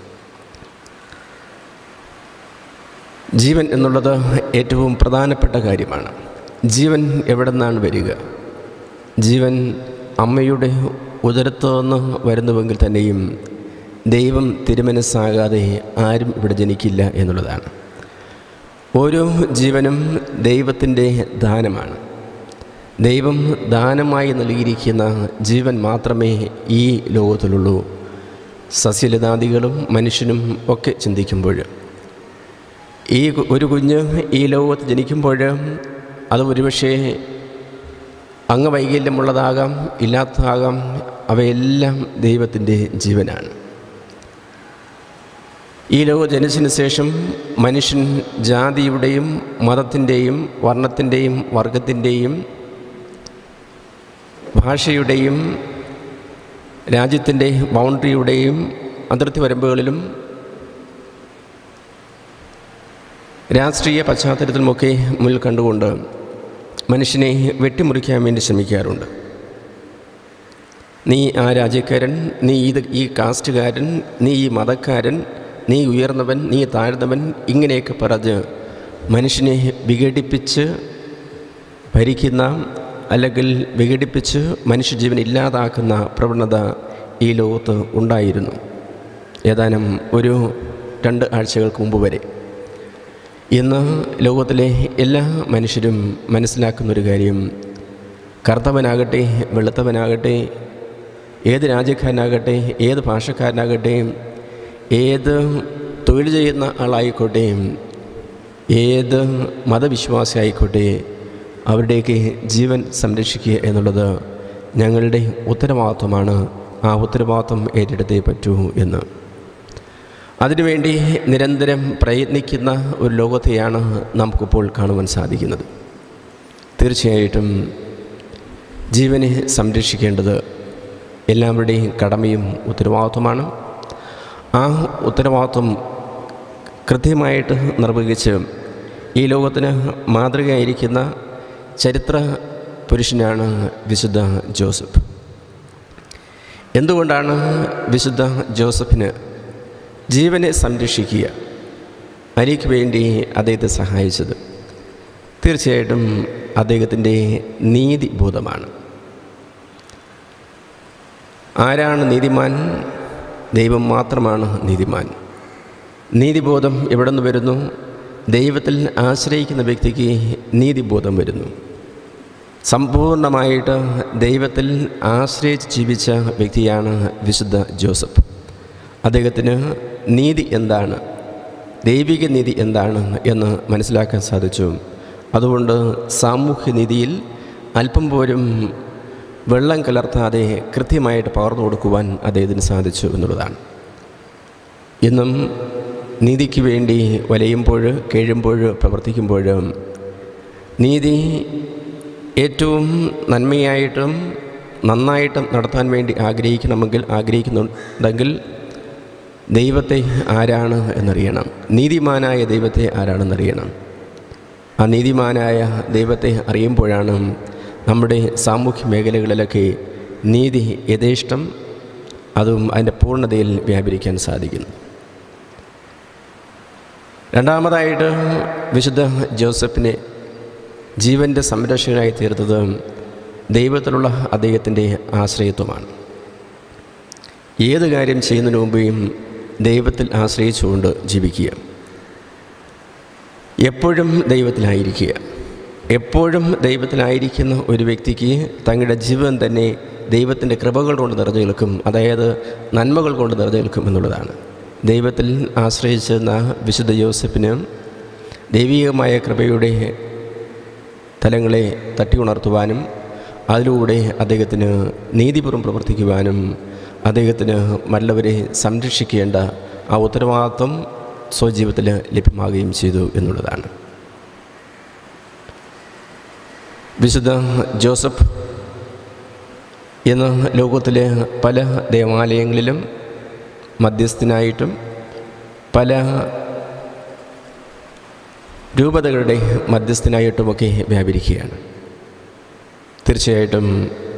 ജീവൻ എന്നുള്ളത് ഏറ്റവും പ്രധാനപ്പെട്ട കാര്യമാണ് ജീവൻ എവിടെ നിന്നാണ് വരിക ജീവൻ അമ്മയുടെ ഉദരത്തു നിന്ന് വരുന്നുവെങ്കിൽ തന്നെയും ദൈവം തിരുമനസ്സാകാതെ ആരും ഇവിടെ ജനിക്കില്ല എന്നുള്ളതാണ് ഓരോ ജീവനും ദൈവത്തിൻ്റെ ദാനമാണ് ദൈവം ദാനമായി നൽകിയിരിക്കുന്ന ജീവൻ മാത്രമേ ഈ ലോകത്തിലുള്ളൂ സസ്യലതാദികളും മനുഷ്യനും ഒക്കെ ചിന്തിക്കുമ്പോൾ ഈ കു- ഒരു കുഞ്ഞ് ഈ ലോകത്ത് ജനിക്കുമ്പോൾ അത് ഒരുപക്ഷേ അംഗവൈകല്യമുള്ളതാകാം ഇല്ലാത്തതാകാം അവയെല്ലാം ദൈവത്തിൻ്റെ ജീവനാണ് ഈ ലോകം ജനിച്ചതിന് ശേഷം മനുഷ്യൻ ജാതിയുടെയും മതത്തിൻ്റെയും വർണ്ണത്തിൻ്റെയും വർഗത്തിൻ്റെയും ഭാഷയുടെയും രാജ്യത്തിൻ്റെ ബൗണ്ടറിയുടെയും അതിർത്തി വരമ്പുകളിലും രാഷ്ട്രീയ പശ്ചാത്തലത്തിലുമൊക്കെ മുന്നിൽ കണ്ടുകൊണ്ട് മനുഷ്യനെ വെട്ടിമുറിക്കാൻ വേണ്ടി ശ്രമിക്കാറുണ്ട് നീ ആ രാജ്യക്കാരൻ നീ ഇത് ഈ കാസ്റ്റുകാരൻ നീ ഈ മതക്കാരൻ നീ ഉയർന്നവൻ നീ താഴ്ന്നവൻ ഇങ്ങനെയൊക്കെ പറഞ്ഞ് മനുഷ്യനെ വിഘടിപ്പിച്ച് ഭരിക്കുന്ന അല്ലെങ്കിൽ വിഘടിപ്പിച്ച് മനുഷ്യജീവൻ ഇല്ലാതാക്കുന്ന പ്രവണത ഈ ലോകത്ത് ഉണ്ടായിരുന്നു ഏതാനും ഒരു രണ്ട് ആഴ്ചകൾക്ക് മുമ്പ് വരെ ഇന്ന് ലോകത്തിലെ എല്ലാ മനുഷ്യരും മനസ്സിലാക്കുന്നൊരു കാര്യം കറുത്തവനാകട്ടെ വെളുത്തവനാകട്ടെ ഏത് രാജ്യക്കാരനാകട്ടെ ഏത് ഭാഷക്കാരനാകട്ടെ ഏത് തൊഴിൽ ചെയ്യുന്ന ആളായിക്കോട്ടെ ഏത് മതവിശ്വാസി ആയിക്കോട്ടെ അവരുടെയൊക്കെ ജീവൻ സംരക്ഷിക്കുക എന്നുള്ളത് ഞങ്ങളുടെ ഉത്തരവാദിത്വമാണ് ആ ഉത്തരവാദിത്വം ഏറ്റെടുത്തേ പറ്റൂ എന്ന് അതിനുവേണ്ടി നിരന്തരം പ്രയത്നിക്കുന്ന ഒരു ലോകത്തെയാണ് നമുക്കിപ്പോൾ കാണുവാൻ സാധിക്കുന്നത് തീർച്ചയായിട്ടും ജീവനെ സംരക്ഷിക്കേണ്ടത് എല്ലാവരുടെയും കടമയും ഉത്തരവാദിത്വമാണ് ആ ഉത്തരവാദിത്വം കൃത്യമായിട്ട് നിർവഹിച്ച് ഈ ലോകത്തിന് മാതൃകയായിരിക്കുന്ന ചരിത്ര പുരുഷനാണ് വിശുദ്ധ ജോസഫ് എന്തുകൊണ്ടാണ് വിശുദ്ധ ജോസഫിന് ജീവനെ സംരക്ഷിക്കുക അലിക്ക് വേണ്ടി അദ്ദേഹത്തെ സഹായിച്ചത് തീർച്ചയായിട്ടും അദ്ദേഹത്തിൻ്റെ നീതിബോധമാണ് ആരാണ് നീതിമാൻ ദൈവം മാത്രമാണ് നീതിമാൻ നീതിബോധം എവിടെ നിന്ന് വരുന്നു ദൈവത്തിൽ ആശ്രയിക്കുന്ന വ്യക്തിക്ക് നീതിബോധം വരുന്നു സമ്പൂർണ്ണമായിട്ട് ദൈവത്തിൽ ആശ്രയിച്ച് ജീവിച്ച വ്യക്തിയാണ് വിശുദ്ധ ജോസഫ് അദ്ദേഹത്തിന് നീതി എന്താണ് ദൈവിക നീതി എന്താണ് എന്ന് മനസ്സിലാക്കാൻ സാധിച്ചു അതുകൊണ്ട് സാമൂഹ്യ നീതിയിൽ അല്പം പോലും വെള്ളം കലർത്താതെ കൃത്യമായിട്ട് പകർന്നു കൊടുക്കുവാൻ അദ്ദേഹത്തിന് സാധിച്ചു എന്നുള്ളതാണ് ഇന്നും നീതിക്ക് വേണ്ടി വലയുമ്പോൾ കേഴുമ്പോൾ പ്രവർത്തിക്കുമ്പോൾ നീതി ഏറ്റവും നന്മയായിട്ടും നന്നായിട്ടും നടത്താൻ വേണ്ടി ആഗ്രഹിക്കണമെങ്കിൽ ആഗ്രഹിക്കുന്നുണ്ടെങ്കിൽ ദൈവത്തെ ആരാണ് എന്നറിയണം നീതിമാനായ ദൈവത്തെ ആരാണെന്നറിയണം ആ നീതിമാനായ ദൈവത്തെ അറിയുമ്പോഴാണ് നമ്മുടെ സാമൂഹ്യ മേഖലകളിലൊക്കെ നീതി യഥേഷ്ടം അതും അതിൻ്റെ പൂർണ്ണതയിൽ വ്യാപരിക്കാൻ സാധിക്കുന്നു രണ്ടാമതായിട്ട് വിശുദ്ധ ജോസഫിനെ ജീവൻ്റെ സംരക്ഷകനായി തീർത്തത് ദൈവത്തിലുള്ള അദ്ദേഹത്തിൻ്റെ ആശ്രയത്വമാണ് ഏത് കാര്യം ചെയ്യുന്നതിന് മുമ്പേയും ദൈവത്തിൽ ആശ്രയിച്ചുകൊണ്ട് ജീവിക്കുക എപ്പോഴും ദൈവത്തിലായിരിക്കുക എപ്പോഴും ദൈവത്തിലായിരിക്കുന്ന ഒരു വ്യക്തിക്ക് തങ്ങളുടെ ജീവൻ തന്നെ ദൈവത്തിൻ്റെ കൃപകൾ കൊണ്ട് നിറഞ്ഞു നിൽക്കും അതായത് നന്മകൾ കൊണ്ട് നിറഞ്ഞു നിൽക്കും എന്നുള്ളതാണ് ദൈവത്തിൽ ആശ്രയിച്ചിരുന്ന വിശുദ്ധ യോസഫിന് ദൈവികമായ കൃപയുടെ തലങ്ങളെ തട്ടി ഉണർത്തുവാനും അതിലൂടെ അദ്ദേഹത്തിന് നീതിപൂർവ്വം പ്രവർത്തിക്കുവാനും അദ്ദേഹത്തിന് മറ്റുള്ളവരെ സംരക്ഷിക്കേണ്ട ആ ഉത്തരവാദിത്വം സ്വജീവിതത്തിൽ ലഭ്യമാകുകയും ചെയ്തു എന്നുള്ളതാണ് വിശുദ്ധ ജോസഫ് ഇന്ന് ലോകത്തിലെ പല ദേവാലയങ്ങളിലും മധ്യസ്ഥനായിട്ടും പല രൂപതകളുടെ മധ്യസ്ഥനായിട്ടുമൊക്കെ വ്യാപരിക്കുകയാണ് തീർച്ചയായിട്ടും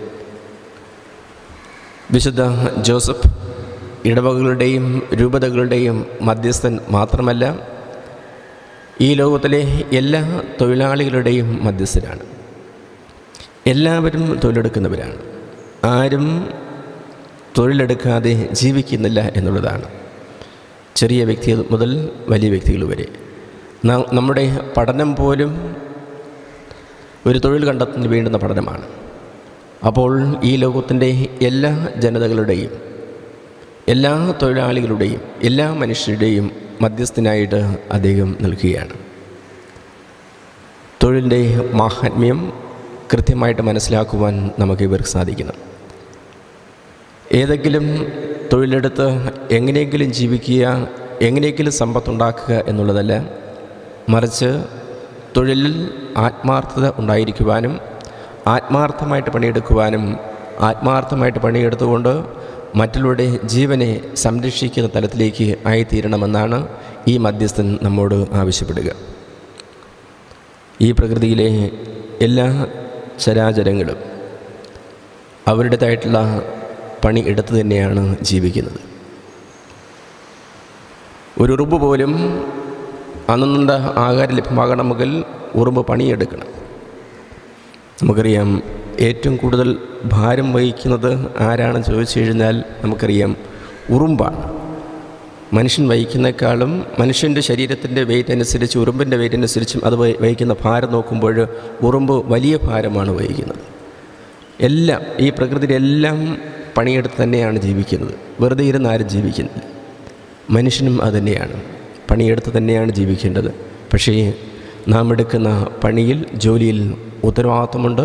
വിശുദ്ധ ജോസഫ് ഇടവകളുടെയും രൂപതകളുടെയും മധ്യസ്ഥൻ മാത്രമല്ല ഈ ലോകത്തിലെ എല്ലാ തൊഴിലാളികളുടെയും മധ്യസ്ഥനാണ് എല്ലാവരും തൊഴിലെടുക്കുന്നവരാണ് ആരും തൊഴിലെടുക്കാതെ ജീവിക്കുന്നില്ല എന്നുള്ളതാണ് ചെറിയ വ്യക്തി മുതൽ വലിയ വ്യക്തികൾ വരെ ന- നമ്മുടെ പഠനം പോലും ഒരു തൊഴിൽ കണ്ടെത്തുന്നതിന് വേണ്ടുന്ന പഠനമാണ് അപ്പോൾ ഈ ലോകത്തിൻ്റെ എല്ലാ ജനതകളുടെയും എല്ലാ തൊഴിലാളികളുടെയും എല്ലാ മനുഷ്യരുടെയും മധ്യസ്ഥനായിട്ട് അദ്ദേഹം നിൽക്കുകയാണ് തൊഴിലിൻ്റെ മാഹാത്മ്യം കൃത്യമായിട്ട് മനസ്സിലാക്കുവാൻ നമുക്ക് ഇവർക്ക് സാധിക്കണം ഏതെങ്കിലും തൊഴിലെടുത്ത് എങ്ങനെയെങ്കിലും ജീവിക്കുക എങ്ങനെയെങ്കിലും സമ്പത്തുണ്ടാക്കുക എന്നുള്ളതല്ല മറിച്ച് തൊഴിലിൽ ആത്മാർത്ഥത ഉണ്ടായിരിക്കുവാനും ആത്മാർത്ഥമായിട്ട് പണിയെടുക്കുവാനും ആത്മാർത്ഥമായിട്ട് പണിയെടുത്തുകൊണ്ട് മറ്റുള്ളവരുടെ ജീവനെ സംരക്ഷിക്കുന്ന തലത്തിലേക്ക് ആയിത്തീരണമെന്നാണ് ഈ മധ്യസ്ഥൻ നമ്മോട് ആവശ്യപ്പെടുക ഈ പ്രകൃതിയിലെ എല്ലാ ചരാചരങ്ങളും അവരുടേതായിട്ടുള്ള പണി എടുത്തു തന്നെയാണ് ജീവിക്കുന്നത് ഒരു ഉറുമ്പ് പോലും അന്നന്ത ആഹാരം ലഭ്യമാകണമെങ്കിൽ ഉറുമ്പ് പണിയെടുക്കണം നമുക്കറിയാം ഏറ്റവും കൂടുതൽ ഭാരം വഹിക്കുന്നത് ആരാണെന്ന് ചോദിച്ചു കഴിഞ്ഞാൽ നമുക്കറിയാം ഉറുമ്പാണ് മനുഷ്യൻ വഹിക്കുന്നേക്കാളും മനുഷ്യൻ്റെ ശരീരത്തിൻ്റെ വെയിറ്റ് അനുസരിച്ച് ഉറുമ്പിൻ്റെ വെയിറ്റ് അനുസരിച്ചും അത് വഹി- വഹിക്കുന്ന ഭാരം നോക്കുമ്പോൾ ഉറുമ്പ് വലിയ ഭാരമാണ് വഹിക്കുന്നത് എല്ലാം ഈ പ്രകൃതിയിലെല്ലാം പണിയെടുത്ത് തന്നെയാണ് ജീവിക്കുന്നത് വെറുതെ ഇരുന്ന് ആരും ജീവിക്കുന്നില്ല മനുഷ്യനും അതുതന്നെയാണ് പണിയെടുത്ത് തന്നെയാണ് ജീവിക്കേണ്ടത് പക്ഷേ നാം എടുക്കുന്ന പണിയിൽ ജോലിയിൽ ഉത്തരവാദിത്വമുണ്ട്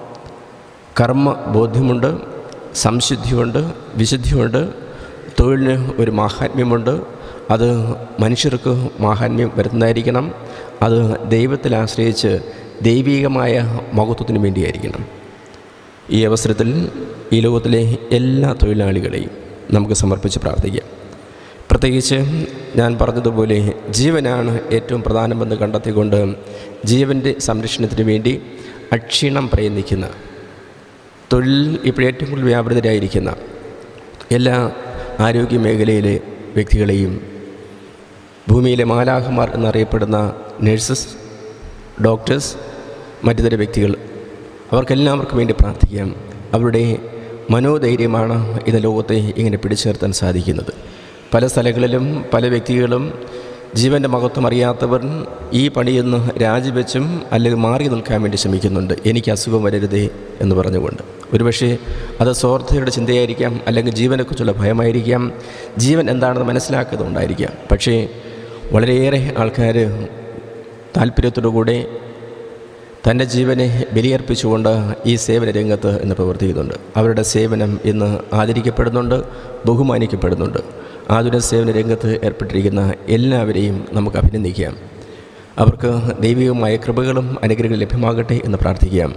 കർമ്മ ബോധ്യമുണ്ട് സംശുദ്ധിയുണ്ട് വിശുദ്ധിയുണ്ട് തൊഴിലിന് ഒരു മാഹാത്മ്യമുണ്ട് അത് മനുഷ്യർക്ക് മാഹാത്മ്യം വരുന്നതായിരിക്കണം അത് ദൈവത്തിൽ ആശ്രയിച്ച് ദൈവികമായ മഹത്വത്തിന് വേണ്ടിയായിരിക്കണം ഈ അവസരത്തിൽ ഈ ലോകത്തിലെ എല്ലാ തൊഴിലാളികളെയും നമുക്ക് സമർപ്പിച്ച് പ്രാർത്ഥിക്കാം പ്രത്യേകിച്ച് ഞാൻ പറഞ്ഞതുപോലെ ജീവനാണ് ഏറ്റവും പ്രധാനമെന്ന് കണ്ടെത്തിക്കൊണ്ട് ജീവൻ്റെ സംരക്ഷണത്തിന് വേണ്ടി അക്ഷീണം പ്രയത്നിക്കുന്ന തൊഴിൽ ഇപ്പോൾ ഏറ്റവും കൂടുതൽ വ്യാപൃതരായിരിക്കുന്ന എല്ലാ ആരോഗ്യ മേഖലയിലെ വ്യക്തികളെയും ഭൂമിയിലെ മാലാഹമാർ എന്നറിയപ്പെടുന്ന നഴ്സസ് ഡോക്ടേഴ്സ് മറ്റു തര വ്യക്തികൾ അവർക്കെല്ലാവർക്കും വേണ്ടി പ്രാർത്ഥിക്കാം അവരുടെ മനോധൈര്യമാണ് ഇത് ലോകത്തെ ഇങ്ങനെ പിടിച്ചു നിർത്താൻ സാധിക്കുന്നത് പല സ്ഥലങ്ങളിലും പല വ്യക്തികളും ജീവൻ്റെ മഹത്വം അറിയാത്തവർ ഈ പണിയൊന്ന് രാജിവെച്ചും അല്ലെങ്കിൽ മാറി നിൽക്കാൻ വേണ്ടി ശ്രമിക്കുന്നുണ്ട് എനിക്ക് അസുഖം വരരുതേ എന്ന് പറഞ്ഞുകൊണ്ട് ഒരുപക്ഷെ അത് സ്വാർത്ഥയുടെ ചിന്തയായിരിക്കാം അല്ലെങ്കിൽ ജീവനെക്കുറിച്ചുള്ള ഭയമായിരിക്കാം ജീവൻ എന്താണെന്ന് മനസ്സിലാക്കുന്നതുകൊണ്ടായിരിക്കാം പക്ഷേ വളരെയേറെ ആൾക്കാർ താല്പര്യത്തോടുകൂടെ തൻ്റെ ജീവനെ ബലിയർപ്പിച്ചുകൊണ്ട് ഈ സേവന രംഗത്ത് ഇന്ന് പ്രവർത്തിക്കുന്നുണ്ട് അവരുടെ സേവനം ഇന്ന് ആദരിക്കപ്പെടുന്നുണ്ട് ബഹുമാനിക്കപ്പെടുന്നുണ്ട് ആതുര സേവന രംഗത്ത് ഏർപ്പെട്ടിരിക്കുന്ന എല്ലാവരെയും നമുക്ക് അഭിനന്ദിക്കാം അവർക്ക് ദൈവികമായ കൃപകളും അനുഗ്രഹങ്ങളും ലഭ്യമാകട്ടെ എന്ന് പ്രാർത്ഥിക്കാം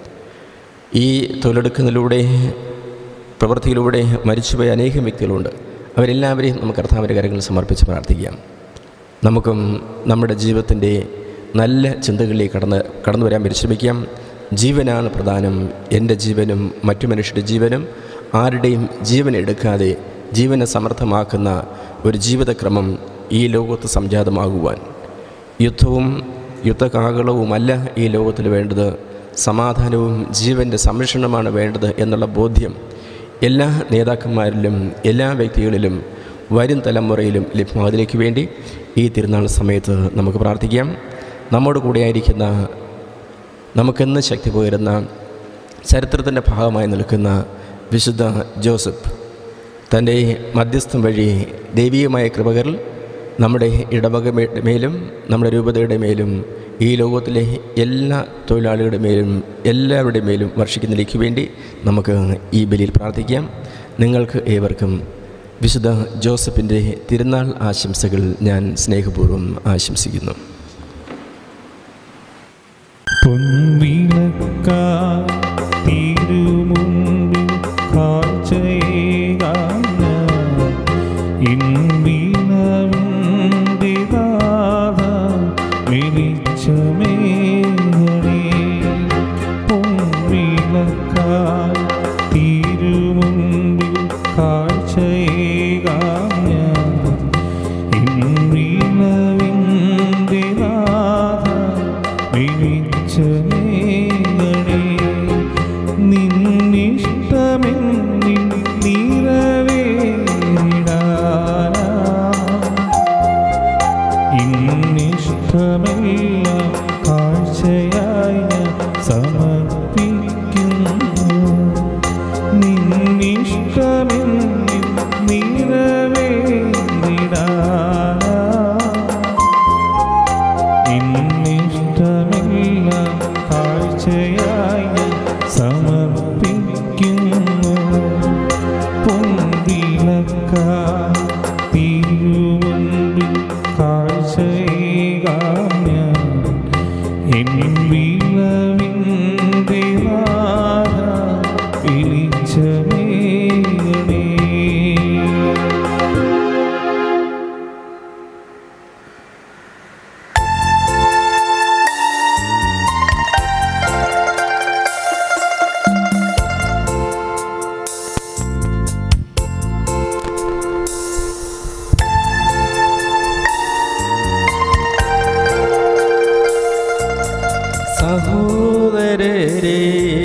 ഈ തൊഴിലെടുക്കുന്നതിലൂടെ പ്രവൃത്തിയിലൂടെ മരിച്ചുപോയ അനേകം വ്യക്തികളുണ്ട് അവരെല്ലാവരെയും നമുക്ക് കർത്താവിൻ്റെ കാര്യങ്ങൾ സമർപ്പിച്ച് പ്രാർത്ഥിക്കാം നമുക്കും നമ്മുടെ ജീവിതത്തിൻ്റെ നല്ല ചിന്തകളിലേക്ക് കടന്ന് കടന്നു വരാൻ പരിശ്രമിക്കാം ജീവനാണ് പ്രധാനം എൻ്റെ ജീവനും മറ്റു മനുഷ്യരുടെ ജീവനും ആരുടെയും ജീവൻ എടുക്കാതെ ജീവനെ സമർത്ഥമാക്കുന്ന ഒരു ജീവിതക്രമം ഈ ലോകത്ത് സംജാതമാകുവാൻ യുദ്ധവും യുദ്ധകാകളവുമല്ല ഈ ലോകത്തിൽ വേണ്ടത് സമാധാനവും ജീവൻ്റെ സംരക്ഷണമാണ് വേണ്ടത് എന്നുള്ള ബോധ്യം എല്ലാ നേതാക്കന്മാരിലും എല്ലാ വ്യക്തികളിലും വരും തലമുറയിലും ലഭ്യമാതിലേക്ക് വേണ്ടി ഈ തിരുനാൾ സമയത്ത് നമുക്ക് പ്രാർത്ഥിക്കാം നമ്മോട് കൂടെയായിരിക്കുന്ന നമുക്കെന്ന് ശക്തി പകരുന്ന ചരിത്രത്തിൻ്റെ ഭാഗമായി നിൽക്കുന്ന വിശുദ്ധ ജോസഫ് തൻ്റെ മധ്യസ്ഥം വഴി ദൈവീയമായ കൃപകൾ നമ്മുടെ ഇടവക മേ- മേലും നമ്മുടെ രൂപതയുടെ മേലും ഈ ലോകത്തിലെ എല്ലാ തൊഴിലാളികളുടെ മേലും എല്ലാവരുടെ മേലും വർഷിക്കുന്നതിലേക്ക് വേണ്ടി നമുക്ക് ഈ ബലിയിൽ പ്രാർത്ഥിക്കാം നിങ്ങൾക്ക് ഏവർക്കും വിശുദ്ധ ജോസഫിൻ്റെ തിരുനാൾ ആശംസകൾ ഞാൻ സ്നേഹപൂർവ്വം ആശംസിക്കുന്നു പൊൻവിളക്കാ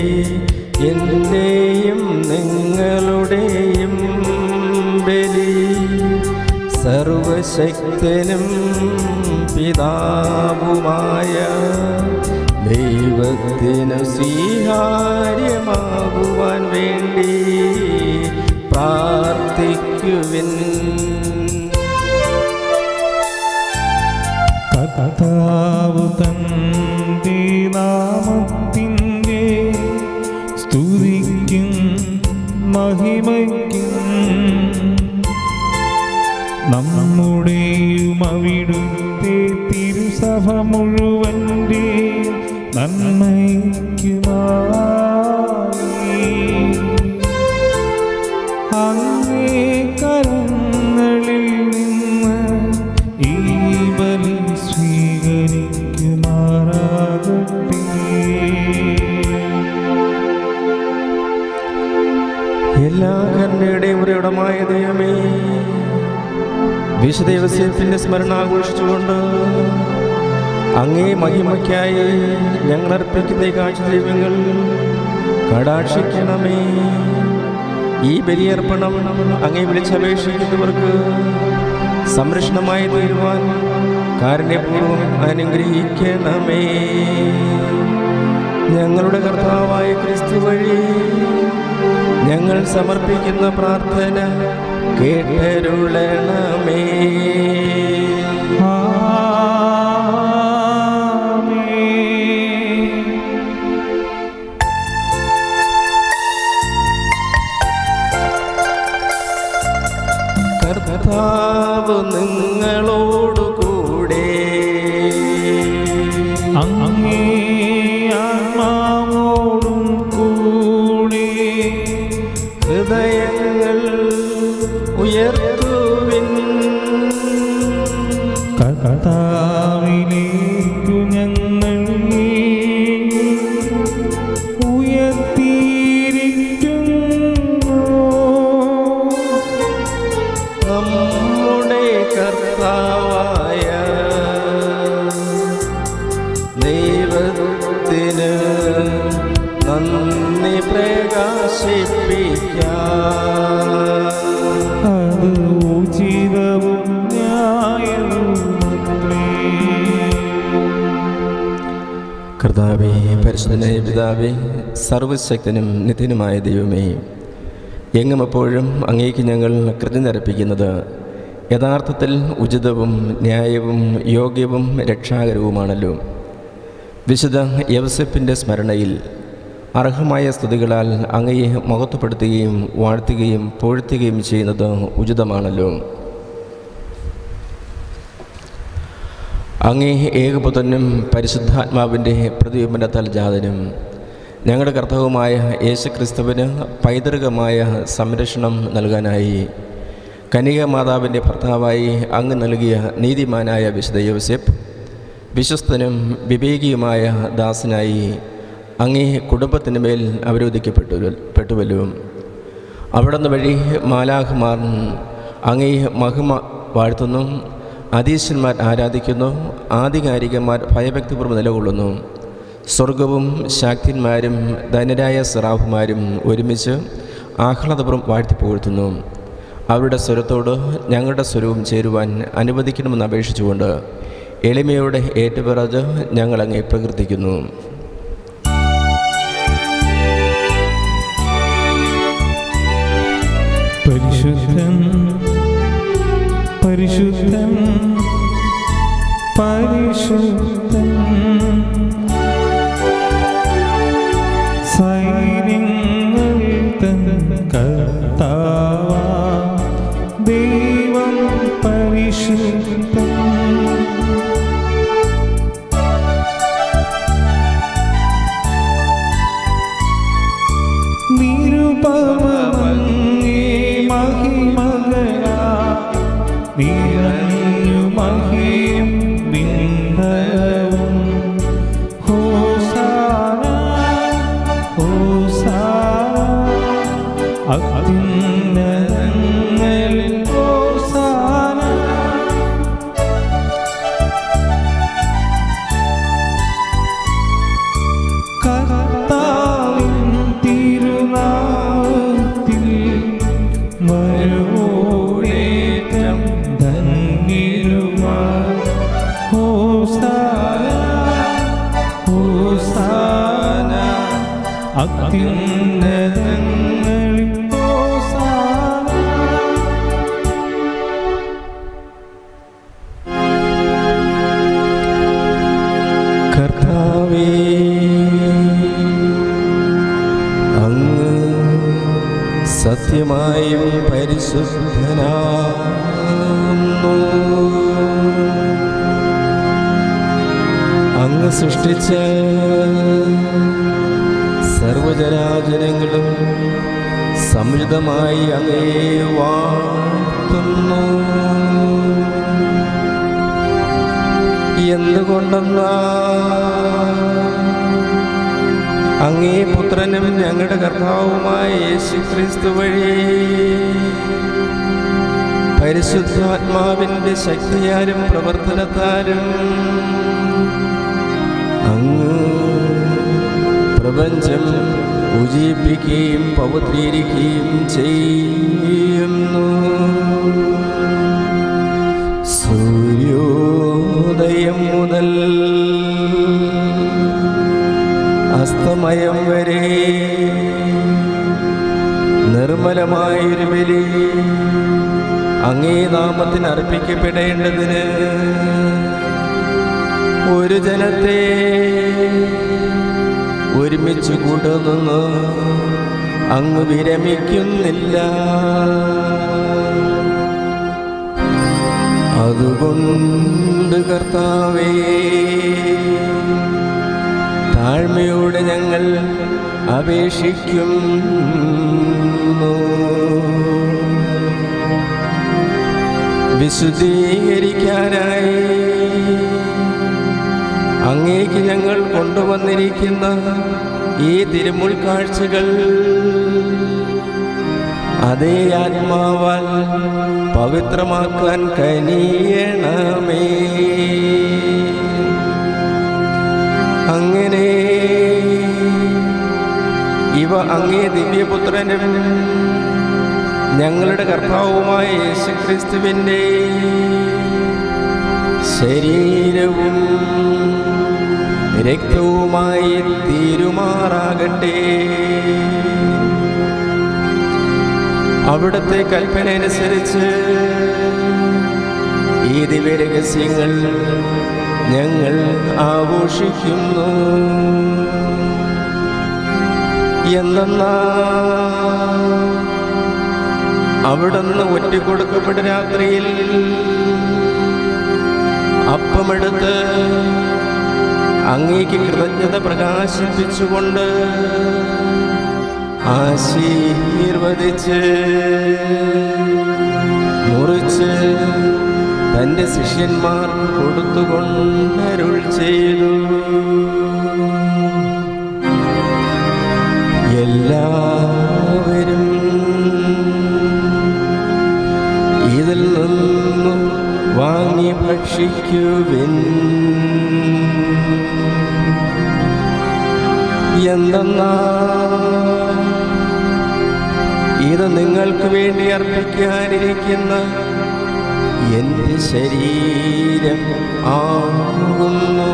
എൻ്റെയും നിങ്ങളുടെയും ബലി സർവശക്തനും പിതാവുമായ ദൈവത്തിനു സ്വീകാര്യമാകുവാൻ വേണ്ടി പ്രാർത്ഥിക്കുവിൻ കർത്താവ് തന്റെ നാമത്തിൻ്റെ സ്തുതിക്കും മഹിമയ്ക്കും നമ്മുടെയും അവിടുത്തെ തിരുസഭ മുഴുവൻ്റെ നന്മയ്ക്കുമായി അങ്ങേ കരങ്ങളിൽ നിന്ന് ഈ ബലി സ്വീകരിക്കുമാറാകട്ടെ എല്ലാ കരുണയുടെയും ഉറവിടമായ ദൈവമേ വിശുദേവസ്യത്തിൻ്റെ സ്മരണ ആഘോഷിച്ചുകൊണ്ട് അങ്ങേ മഹിമയ്ക്കായി ഞങ്ങൾ അർപ്പിക്കുന്ന ഈ കാഴ്ച ദൈവങ്ങൾ കടാക്ഷിക്കണമേ ഈ ബലിയർപ്പണം അങ്ങേ വിളിച്ചപേക്ഷിക്കുന്നവർക്ക് സംരക്ഷണമായി തീരുവാൻ കാരുണ്യപൂർവ്വം അനുഗ്രഹിക്കണമേ ഞങ്ങളുടെ കർത്താവായ ക്രിസ്തു വഴി ഞങ്ങൾ സമർപ്പിക്കുന്ന പ്രാർത്ഥന കേട്ടരുളണമേ കർത്താവ് നിങ്ങളോടുകൂടെ അങ്ങേ ആത്മാവോടും കൂടെ ഹൃദയങ്ങൾ ഉയർത്തുവിൻ കർത്താവിലേക്കു ഞങ്ങൾ ഉയർത്തിയിരിക്കുന്നു നമ്മുടെ കർത്താവായ ദൈവത്തിന് നന്ദി പ്രകാശിപ്പിക്കാം അത് ഉചിതവും ന്യായവുമത്രേ കർത്താവേ പരിശുദ്ധനായ പിതാവേ സർവശക്തനും നിത്യനുമായ ദൈവമേ എങ്ങും എപ്പോഴും അങ്ങേക്ക് ഞങ്ങൾ കൃതനിരപ്പിക്കുന്നത് യഥാർത്ഥത്തിൽ ഉചിതവും ന്യായവും യോഗ്യവും രക്ഷാകരവുമാണല്ലോ വിശുദ്ധ യവസപ്പിൻ്റെ സ്മരണയിൽ അർഹമായ സ്തുതികളാൽ അങ്ങയെ മഹത്വപ്പെടുത്തുകയും വാഴ്ത്തുകയും പൊഴുത്തുകയും ചെയ്യുന്നത് ഉചിതമാണല്ലോ അങ്ങേ ഏകപുത്രനും പരിശുദ്ധാത്മാവിൻ്റെ പ്രതിബിംബനത്താൽ ജാതനും ഞങ്ങളുടെ കർത്തവുമായ യേശുക്രിസ്തുവിന് പൈതൃകമായ സംരക്ഷണം നൽകാനായി കനിക മാതാവിൻ്റെ ഭർത്താവായി അങ്ങ് നൽകിയ നീതിമാനായ വിശുദ്ധ യോസെഫ് വിശ്വസ്തനും വിവേകിയുമായ ദാസനായി അങ്ങേ കുടുംബത്തിന് മേൽ അവരോധിക്കപ്പെട്ടു പെട്ടുവല്ലോ അവിടുന്ന് വഴി മാലാഖമാർ അങ്ങേ മഹിമ വാഴ്ത്തുന്നു അതീശന്മാർ ആരാധിക്കുന്നു ആധികാരികന്മാർ ഭയഭക്തിപൂർവ്വം നിലകൊള്ളുന്നു സ്വർഗവും ശാക്തിന്മാരും ധനരായ സിറാഫുമാരും ഒരുമിച്ച് ആഹ്ലാദപൂർവ്വം വാഴ്ത്തി പുകഴ്ത്തുന്നു അവരുടെ സ്വരത്തോട് ഞങ്ങളുടെ സ്വരവും ചേരുവാൻ അനുവദിക്കണമെന്ന് അപേക്ഷിച്ചുകൊണ്ട് എളിമയോടെ ഏറ്റുപിറത് ഞങ്ങളങ്ങേ പ്രകീർത്തിക്കുന്നു പരിശുദ്ധൻ പരിശുദ്ധൻ പരിശുദ്ധൻ സൈന്യങ്ങൾ തൻ കർത്താവ ദൈവം പരിശുദ്ധൻ നിരുപമങ്ങേ മഹിമകരാ നിറഞ്ഞു മഹിയും ബിന്ദവും ഹോസാന ഹോസാന അത്യുന്നതങ്ങളിൽ ഹോസാന കർത്താവിൻ ഉന്നതങ്ങളിൽ ഹോസാന കർത്താവേ അങ്ങ് സത്യമായും പരിശുദ്ധനാകുന്നു അങ്ങ് സൃഷ്ടിച്ച സർവജരാജനങ്ങളും സംയുതമായി അങ്ങേ വാഴ്ത്തുന്നു എന്തുകൊണ്ടെന്നാ അങ്ങേ പുത്രനും ഞങ്ങളുടെ കർത്താവുമായ യേശു ക്രിസ്തു വഴി പരിശുദ്ധാത്മാവിൻ്റെ ശക്തിയാലും പ്രവർത്തനത്താലും അങ്ങ് പ്രപഞ്ചം ഉജീപ്പിക്കുകയും പവിത്രീകരിക്കുകയും ചെയ്യുന്നു സൂര്യോദയം മുതൽ അസ്തമയം വരെ നിർമ്മലമായൊരു ബലി അങ്ങേ നാമത്തിന് അർപ്പിക്കപ്പെടേണ്ടതിന് ഒരു ജനത്തെ ഒരുമിച്ച് കൂട്ടുനിന്ന് അങ്ങ് വിരമിക്കുന്നില്ല അതുകൊണ്ട് കർത്താവേ താഴ്മയോടെ ഞങ്ങൾ അപേക്ഷിക്കുന്നു വിശുദ്ധീകരിക്കാനായി അങ്ങേക്ക് ഞങ്ങൾ കൊണ്ടുവന്നിരിക്കുന്ന ഈ തിരുമുൾ കാഴ്ചകൾ അതേ ആത്മാവാൽ പവിത്രമാക്കാൻ കനിയണമേ അങ്ങനെ ഇവ അങ്ങേ ദിവ്യപുത്രനും ഞങ്ങളുടെ കർത്താവുമായ യേശുക്രിസ്തുവിൻ്റെ ശരീരവും രക്തവുമായി തീരുമാറാകട്ടെ അവിടുത്തെ കൽപ്പന അനുസരിച്ച് ഈ ദിവ്യരഹസ്യങ്ങൾ ഞങ്ങൾ ആഘോഷിക്കുന്നു എന്തെന്നാ അവിടുന്ന് ഒറ്റക്കൊടുക്കപ്പെട്ട രാത്രിയിൽ അപ്പമെടുത്ത് അങ്ങേക്ക് കൃതജ്ഞത പ്രകാശിപ്പിച്ചുകൊണ്ട് ആശീർവദിച്ച് മുറിച്ച് തൻ്റെ ശിഷ്യന്മാർക്ക് കൊടുത്തുകൊണ്ടരുൾ ചെയ്തു എല്ലാവരും ഇതിൽ നിന്നും വാങ്ങി ഭക്ഷിക്കുവിൻ എന്തെന്നാ ഇത് നിങ്ങൾക്ക് വേണ്ടി അർപ്പിക്കാനിരിക്കുന്ന എൻ്റെ ശരീരം ആകുന്നു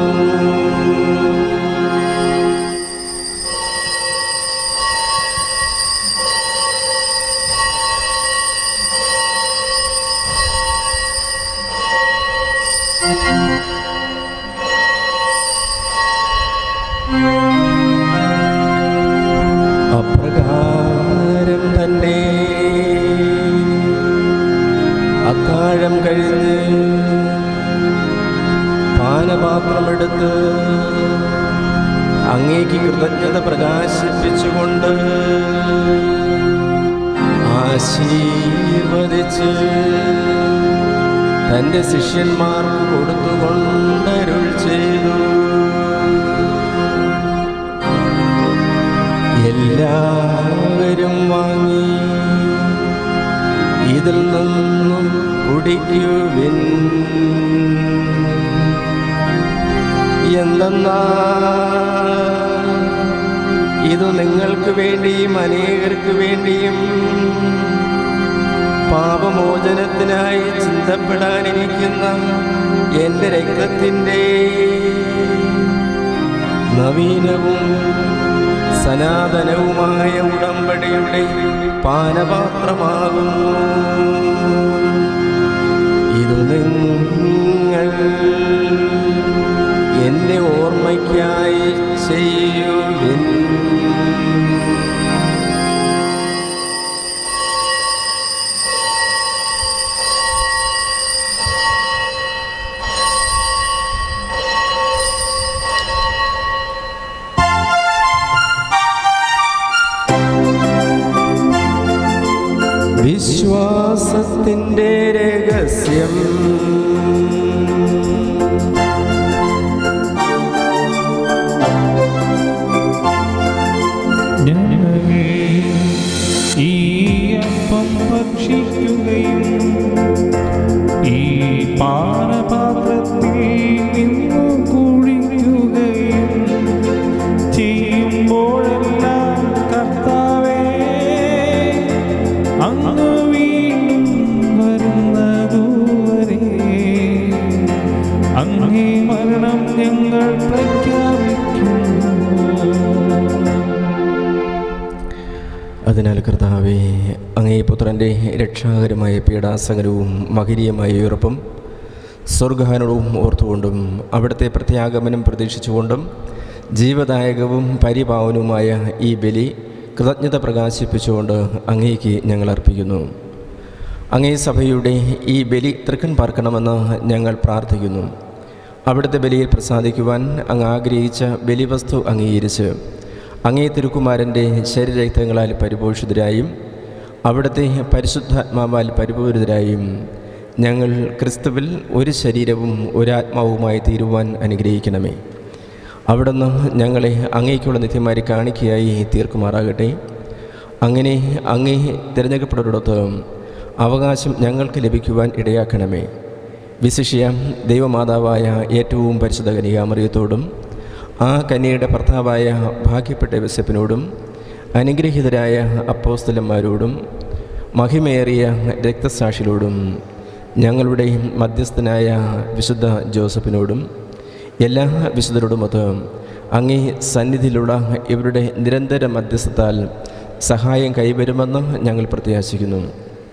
അപ്രകാരം തന്നെ അത്താഴം കഴിഞ്ഞ് പാനപാത്രമെടുത്ത് അങ്ങേക്ക് കൃതജ്ഞത പ്രകാശിപ്പിച്ചുകൊണ്ട് ആശീർവദിച്ച് തൻ്റെ ശിഷ്യന്മാർക്ക് കൊടുത്തുകൊണ്ടരുൾ ചെയ്തു എല്ലാവരും വാങ്ങി ഇതിൽ നിന്നും കുടിക്കുവിൻ എന്തെന്നാ ഇത് നിങ്ങൾക്ക് വേണ്ടിയും അനേകർക്ക് വേണ്ടിയും പാപമോചനത്തിനായി ചിന്തപ്പെടാനിരിക്കുന്ന എൻ്റെ രക്തത്തിൻ്റെ നവീനവും സനാതനവുമായ ഉടമ്പടിയുടെ പാനപാത്രമാകുന്നു ഇതു നിങ്ങൾ എൻ്റെ ഓർമ്മയ്ക്കായി ചെയ്യുവിൻ വിശ്വാസത്തിൻ്റെ രഹസ്യം ഞങ്ങളെ ഈ അപ്പം ഭക്ഷിക്കുകയും ഈ പാനപാത്രത്തിൽ നിന്നു കുഴിക്കുകയും ചെയ്യുമ്പോഴെല്ലാം കർത്താവേ അങ്ങ് വീണ്ടും വരുന്നതുവരെ അങ്ങേ മരണം ഞങ്ങൾ പ്രഖ്യാപിക്കുന്നു അതിനാൽ കർത്താവെ അങ്ങേ പുത്രൻ്റെ രക്ഷാകരമായ പീഡാസകരവും മകരീയമായ ഉയർപ്പും സ്വർഗാനവും ഓർത്തുകൊണ്ടും അവിടുത്തെ പ്രത്യാഗമനം പ്രതീക്ഷിച്ചുകൊണ്ടും ജീവദായകവും പരിപാവനവുമായ ഈ ബലി കൃതജ്ഞത പ്രകാശിപ്പിച്ചുകൊണ്ട് അങ്ങേക്ക് ഞങ്ങൾ അർപ്പിക്കുന്നു അങ്ങേ സഭയുടെ ഈ ബലി തൃക്കൺ പാർക്കണമെന്ന് ഞങ്ങൾ പ്രാർത്ഥിക്കുന്നു അവിടുത്തെ ബലിയിൽ പ്രസാദിക്കുവാൻ അങ്ങ് ആഗ്രഹിച്ച ബലിവസ്തു അംഗീകരിച്ച് അങ്ങേ തിരുക്കുമാരൻ്റെ ശരീരരക്തങ്ങളാൽ പരിപോഷിതരായും അവിടുത്തെ പരിശുദ്ധാത്മാവാൽ പരിപൂരിതരായും ഞങ്ങൾ ക്രിസ്തുവിൽ ഒരു ശരീരവും ഒരാത്മാവുമായി തീരുവാൻ അനുഗ്രഹിക്കണമേ അവിടുന്ന് ഞങ്ങളെ അങ്ങേക്കുള്ള നിത്യമാരി കാണിക്കയായി തീർക്കുമാറാകട്ടെ അങ്ങനെ അങ്ങേ തിരഞ്ഞെടുക്കപ്പെടുന്നിടത്ത് അവകാശം ഞങ്ങൾക്ക് ലഭിക്കുവാൻ ഇടയാക്കണമേ വിശിഷ്യ ദൈവമാതാവായ ഏറ്റവും പരിശുദ്ധ കനികാമറിയത്തോടും ആ കന്യയുടെ ഭർത്താവായ ഭാഗ്യപ്പെട്ട വിശപ്പിനോടും അനുഗ്രഹീതരായ അപ്പോസ്തലന്മാരോടും മഹിമേറിയ രക്തസാക്ഷികളോടും ഞങ്ങളുടെ മധ്യസ്ഥനായ വിശുദ്ധ ജോസഫിനോടും എല്ലാ വിശുദ്ധരോടുമൊത്ത് അങ്ങേ സന്നിധിയിലുള്ള ഇവരുടെ നിരന്തര മധ്യസ്ഥത്താൽ സഹായം കൈവരുമെന്ന് ഞങ്ങൾ പ്രത്യാശിക്കുന്നു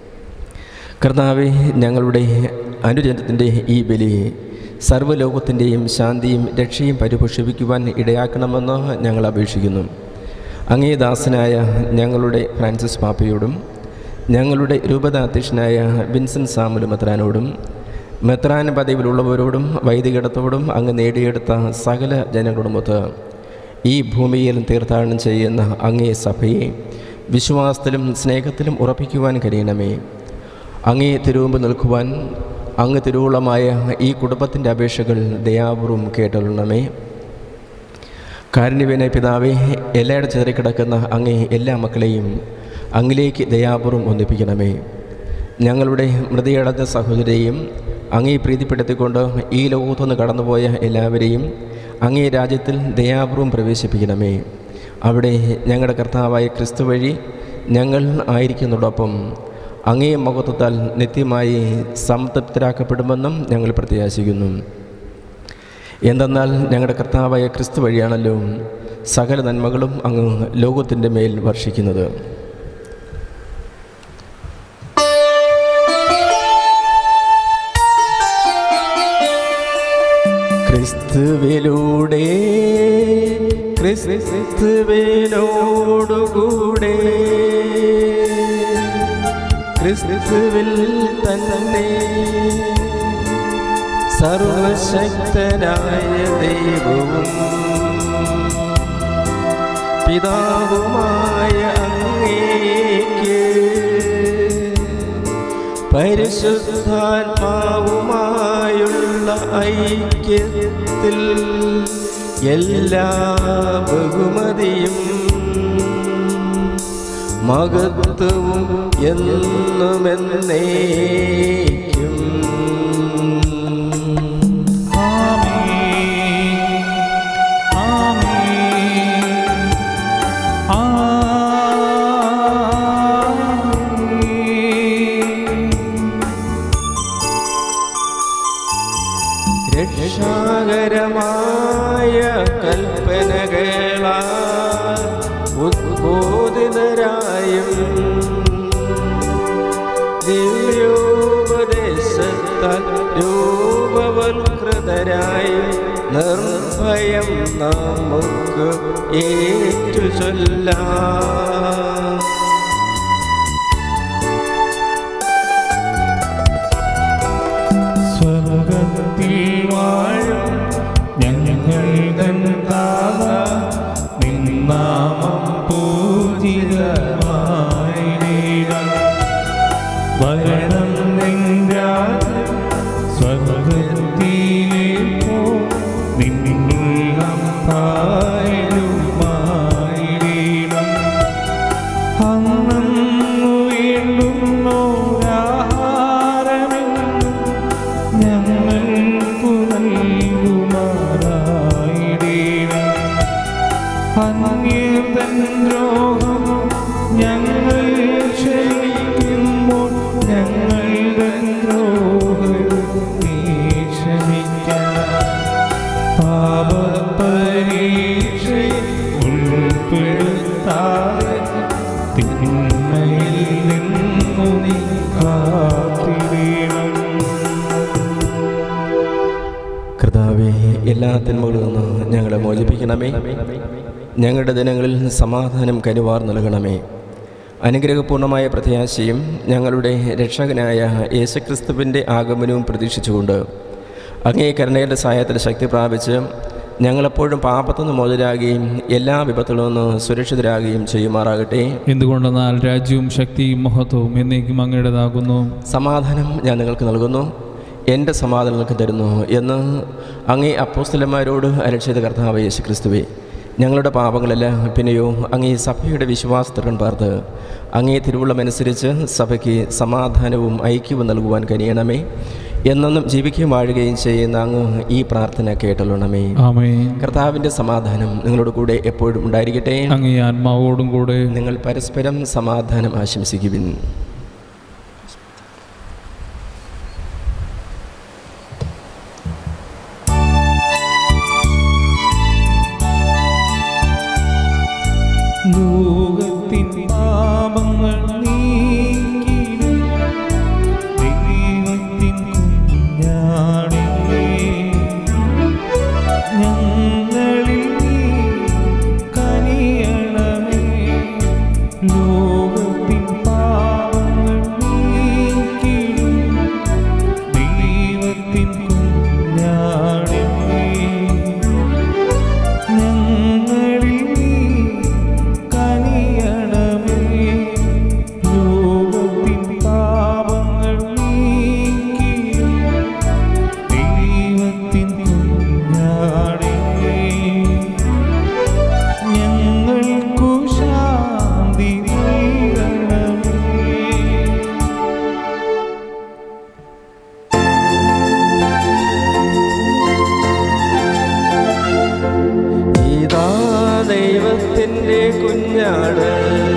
കർത്താവെ ഞങ്ങളുടെ അനുജനത്തിൻ്റെ ഈ ബലി സർവ്വലോകത്തിൻ്റെയും ശാന്തിയും രക്ഷയും പരിപോഷിപ്പിക്കുവാൻ ഇടയാക്കണമെന്ന് ഞങ്ങൾ അപേക്ഷിക്കുന്നു അങ്ങേ ദാസനായ ഞങ്ങളുടെ ഫ്രാൻസിസ് പാപ്പയോടും ഞങ്ങളുടെ രൂപതാധ്യക്ഷനായ വിൻസെൻ്റ് സാമുൽ മെത്രാനോടും മെത്രാൻ പദവിയിലുള്ളവരോടും വൈദികടത്തോടും അങ്ങ് നേടിയെടുത്ത സകല ജനങ്ങളുമൊത്ത് ഈ ഭൂമിയിൽ തീർത്ഥാടനം ചെയ്യുന്ന അങ്ങേ സഭയെ വിശ്വാസത്തിലും സ്നേഹത്തിലും ഉറപ്പിക്കുവാൻ കഴിയണമേ അങ്ങേ തിരുവുമ്പ് നിൽക്കുവാൻ അങ്ങ് തിരുവുള്ളമായ ഈ കുടുംബത്തിൻ്റെ അപേക്ഷകൾ ദയാപൂർവം കേട്ടൊള്ളണമേ കാരുണ്യവേന പിതാവേ എല്ലായിടം ചിതറിക്കിടക്കുന്ന അങ്ങേ എല്ലാ മക്കളെയും അങ്ങിലേക്ക് ദയാപൂർവം ഒന്നിപ്പിക്കണമേ ഞങ്ങളുടെ മൃതിയടഞ്ഞ സഹോദരെയും അങ്ങേ പ്രീതിപ്പെടുത്തിക്കൊണ്ട് ഈ ലോകത്തുനിന്ന് കടന്നുപോയ എല്ലാവരെയും അങ്ങേ രാജ്യത്തിൽ ദയാപൂർവം പ്രവേശിപ്പിക്കണമേ അവിടെ ഞങ്ങളുടെ കർത്താവായ ക്രിസ്തു വഴി ഞങ്ങൾ ആയിരിക്കുന്നതോടൊപ്പം അങ്ങേ മഹത്വത്താൽ നിത്യമായി സംതൃപ്തരാക്കപ്പെടുമെന്നും ഞങ്ങൾ പ്രത്യാശിക്കുന്നു എന്തെന്നാൽ ഞങ്ങളുടെ കർത്താവായ ക്രിസ്തു വഴിയാണല്ലോ സകല നന്മകളും അങ്ങ് ലോകത്തിൻ്റെ മേൽ വർഷിക്കുന്നത് ക്രിസ്തുവിലൂടെ ക്രിസ്തുവിനോടുകൂടെ ക്രിസ്തുവിൽ തന്നെ സർവശക്തനായ ദൈവവും പിതാവുമായ അങ്ങേക്ക് പരിശുദ്ധാത്മാവുമായുള്ള ഐക്യത്തിൽ എല്ലാ ബഹുമതിയും മഹത്വവും എന്നുമെന്നേക്കും ആമേൻ ആമേൻ ആമേൻ രക്ഷാകരമായ കൽപ്പനകളാ മോചിതരായും ദിവ്യോപദേശത്താൽ രൂപവൽകൃതരായും നിർഭയം നമുക്ക് ഏറ്റു ചൊല്ലാം സ്വർഗത്തിൽ വാഴും ഞങ്ങൾ കണ്ടാക നിന്നാമം പൂജിതമായിട വരണം നിൻരാജ് സ്വർഗത്തിലെ പോ നിന്നുള്ളം താഴുമായിടം അന്നു വീണ്ടുന്നോരാഹാരമെന്നും ഞങ്ങൾക്കു നൽകുമാറായിടേണം അന്യതൻ ദ്രോഹം ഞങ്ങൾ ക്ഷമിക്കുമ്പോൾ ഞങ്ങളുടെ ദ്രോഹം നീ ക്ഷമിക്കാം പാപപരീക്ഷയിൽ ഉൾപ്പെടുത്താതെ തിന്മയിൽ നിന്നു നീ കാത്തിടണം കർത്താവെ എല്ലാ തിന്മകളിൽ നിന്ന് ഞങ്ങളെ മോചിപ്പിക്കണമേ ഞങ്ങളുടെ ദിനങ്ങളിൽ സമാധാനം കരുവാർ നൽകണമേ അനുഗ്രഹപൂർണമായ പ്രത്യാശയും ഞങ്ങളുടെ രക്ഷകനായ യേശുക്രിസ്തുവിൻ്റെ ആഗമനവും പ്രതീക്ഷിച്ചുകൊണ്ട് അങ്ങേ കരുണയുടെ സഹായത്തിൽ ശക്തി പ്രാപിച്ച് ഞങ്ങളെപ്പോഴും പാപത്തു നിന്ന് മോചരാകുകയും എല്ലാ വിപത്തുകളിൽ നിന്ന് സുരക്ഷിതരാകുകയും ചെയ്യുമാറാകട്ടെ എന്തുകൊണ്ടെന്നാൽ രാജ്യവും ശക്തിയും മഹത്വവും എന്നേക്കും അങ്ങയുടേതാകുന്നു സമാധാനം ഞാൻ നിങ്ങൾക്ക് നൽകുന്നു എൻ്റെ സമാധാനം നിങ്ങൾക്ക് തരുന്നു എന്ന് അങ്ങേ അപ്പോസ്തലന്മാരോട് അരക്ഷിത കർത്താവ് യേശു ക്രിസ്തുവേ ഞങ്ങളുടെ പാപങ്ങളെല്ലാം പിന്നെയോ അങ്ങേ സഭയുടെ വിശ്വാസത്തിറൻ പാർത്ത് അങ്ങേ തിരുവുള്ളമനുസരിച്ച് സഭയ്ക്ക് സമാധാനവും ഐക്യവും നൽകുവാൻ കഴിയണമേ എന്നെന്നും ജീവിക്കുകയും വാഴുകയും ചെയ്യുന്ന അങ്ങ് ഈ പ്രാർത്ഥന കേട്ടല്ലണമേ ആമേ കർത്താവിൻ്റെ സമാധാനം നിങ്ങളോട് കൂടെ എപ്പോഴും ഉണ്ടായിരിക്കട്ടെ അങ്ങേ ആത്മാവോടും കൂടെ നിങ്ങൾ പരസ്പരം സമാധാനം ആശംസിക്കുവിൻ ലോകത്തിൻ പാപങ്ങൾ നീക്കിടും ദൈവത്തിൻ കുഞ്ഞാടേ ഞങ്ങളിൽ നീ കനിയണമേ ലോകത്തിൻ പാപങ്ങൾ നീക്കിടും ദൈവത്തിൻ കുഞ്ഞാടേ ഞങ്ങളിൽ നീ കനിയണമേ ലോകത്തിൻ പാപങ്ങൾ നീക്കിയും ദൈവത്തിൻ കുഞ്ഞാടേ ഞങ്ങൾക്കു ശാന്തി നൽകണമേ ഇതാ ദൈവത്തിൻ്റെ കുഞ്ഞാട്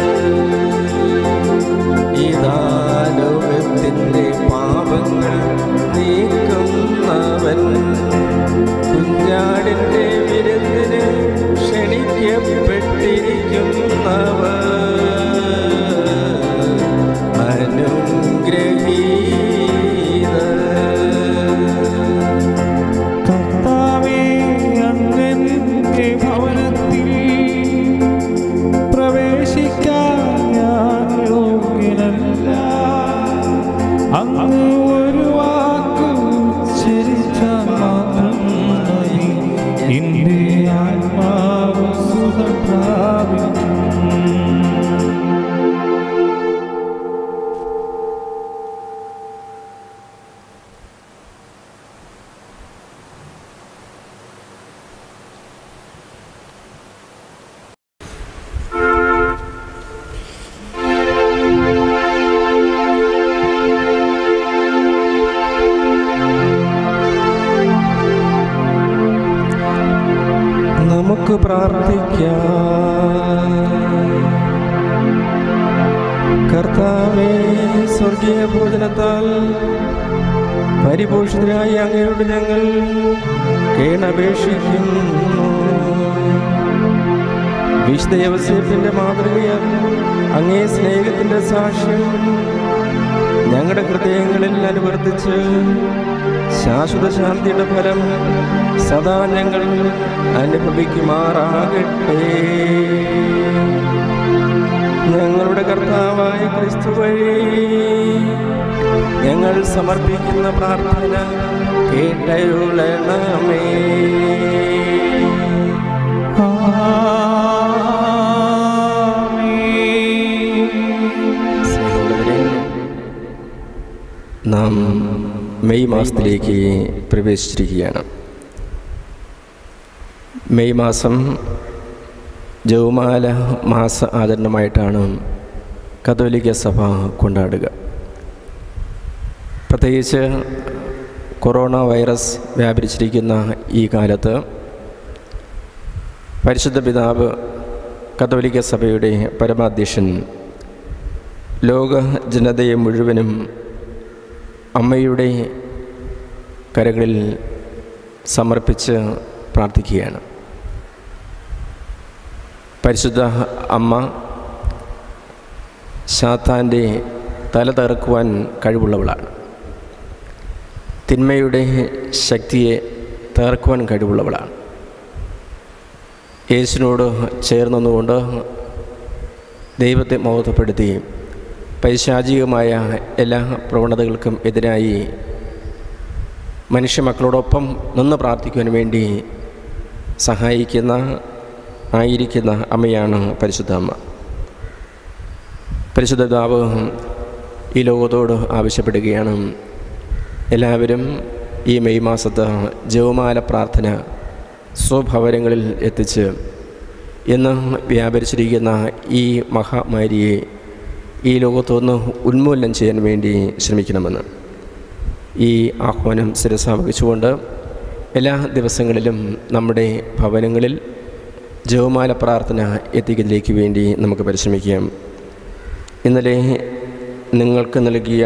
ഇതാ ലോകത്തിൻ്റെ പാപങ്ങൾ നീക്കുന്നവൻ കുഞ്ഞാടിൻ്റെ വിരുന്നിന് ക്ഷണിക്കപ്പെട്ടിരിക്കുന്നവർ അനുഗ്രഹീത കർത്താവേ അങ്ങന്റെ ഭവനത്തിൽ പ്രവേശിക്കാൻ ഞാൻ യോഗ്യനല്ല അങ്ങ് ഒരു വാക്ക് ഉച്ചരിച്ചാൽ മാത്രം മതി എൻ്റെ ആത്മാവ് സുഖം പ്രാപിക്കും നമുക്ക് പ്രാർത്ഥിക്കാം കർത്താവേ സ്വർഗീയ ഭോജനത്താൽ പരിപോഷിതരായി അങ്ങയോട് ഞങ്ങൾ കേണപേക്ഷിക്കുന്നു വിശുദ്ധ യവസ്യത്തിൻ്റെ മാതൃകയാൽ അങ്ങേ സ്നേഹത്തിൻ്റെ സാക്ഷ്യം ഞങ്ങളുടെ ഹൃദയങ്ങളിൽ അനുവർത്തിച്ച് ശാശ്വത ശാന്തിയുടെ ഫലം സദാ ഞങ്ങൾ അനുഭവിക്കുമാറാകട്ടെ ഞങ്ങളുടെ കർത്താവായ ക്രിസ്തു വഴി ഞങ്ങൾ സമർപ്പിക്കുന്ന പ്രാർത്ഥന കേട്ടരുളണമേ സ്നേഹമുള്ളവരെ നാം മെയ് മാസത്തിലേക്ക് പ്രവേശിച്ചിരിക്കുകയാണ് മെയ് മാസം ജൗമാല മാസ ആചരണമായിട്ടാണ് കത്തോലിക്ക സഭ കൊണ്ടാടുക പ്രത്യേകിച്ച് കൊറോണ വൈറസ് വ്യാപരിച്ചിരിക്കുന്ന ഈ കാലത്ത് പരിശുദ്ധ പിതാവ് കത്തോലിക്ക സഭയുടെ പരമാധ്യക്ഷൻ ലോക ജനതയെ മുഴുവനും അമ്മയുടെ കരകളിൽ സമർപ്പിച്ച് പ്രാർത്ഥിക്കുകയാണ് പരിശുദ്ധ അമ്മ ശാത്താൻ്റെ തല തകർക്കുവാൻ കഴിവുള്ളവളാണ് തിന്മയുടെ ശക്തിയെ തകർക്കുവാൻ കഴിവുള്ളവളാണ് യേശുവിനോട് ചേർന്നുകൊണ്ട് ദൈവത്തെ മഹത്വപ്പെടുത്തി പൈശാചികമായ എല്ലാ പ്രവണതകൾക്കും എതിരായി മനുഷ്യമക്കളോടൊപ്പം നിന്ന് പ്രാർത്ഥിക്കുവാൻ വേണ്ടി സഹായിക്കുന്ന ആയിരിക്കുന്ന അമ്മയാണ് പരിശുദ്ധ അമ്മ പരിശുദ്ധ പിതാവ് ഈ ലോകത്തോട് ആവശ്യപ്പെടുകയാണ് എല്ലാവരും ഈ മെയ് മാസത്ത് ജവമാല പ്രാർത്ഥന സ്വഭവനങ്ങളിൽ എത്തിച്ച് ഇന്ന് വ്യാപരിച്ചിരിക്കുന്ന ഈ മഹാമാരിയെ ഈ ലോകത്തുനിന്ന് ഉന്മൂലനം ചെയ്യാൻ വേണ്ടി ശ്രമിക്കണമെന്ന് ഈ ആഹ്വാനം ശിരസ വഹിച്ചുകൊണ്ട് എല്ലാ ദിവസങ്ങളിലും നമ്മുടെ ഭവനങ്ങളിൽ ജവമാല പ്രാർത്ഥന എത്തിക്കുന്നതിലേക്ക് വേണ്ടി നമുക്ക് പരിശ്രമിക്കാം ഇന്നലെ നിങ്ങൾക്ക് നൽകിയ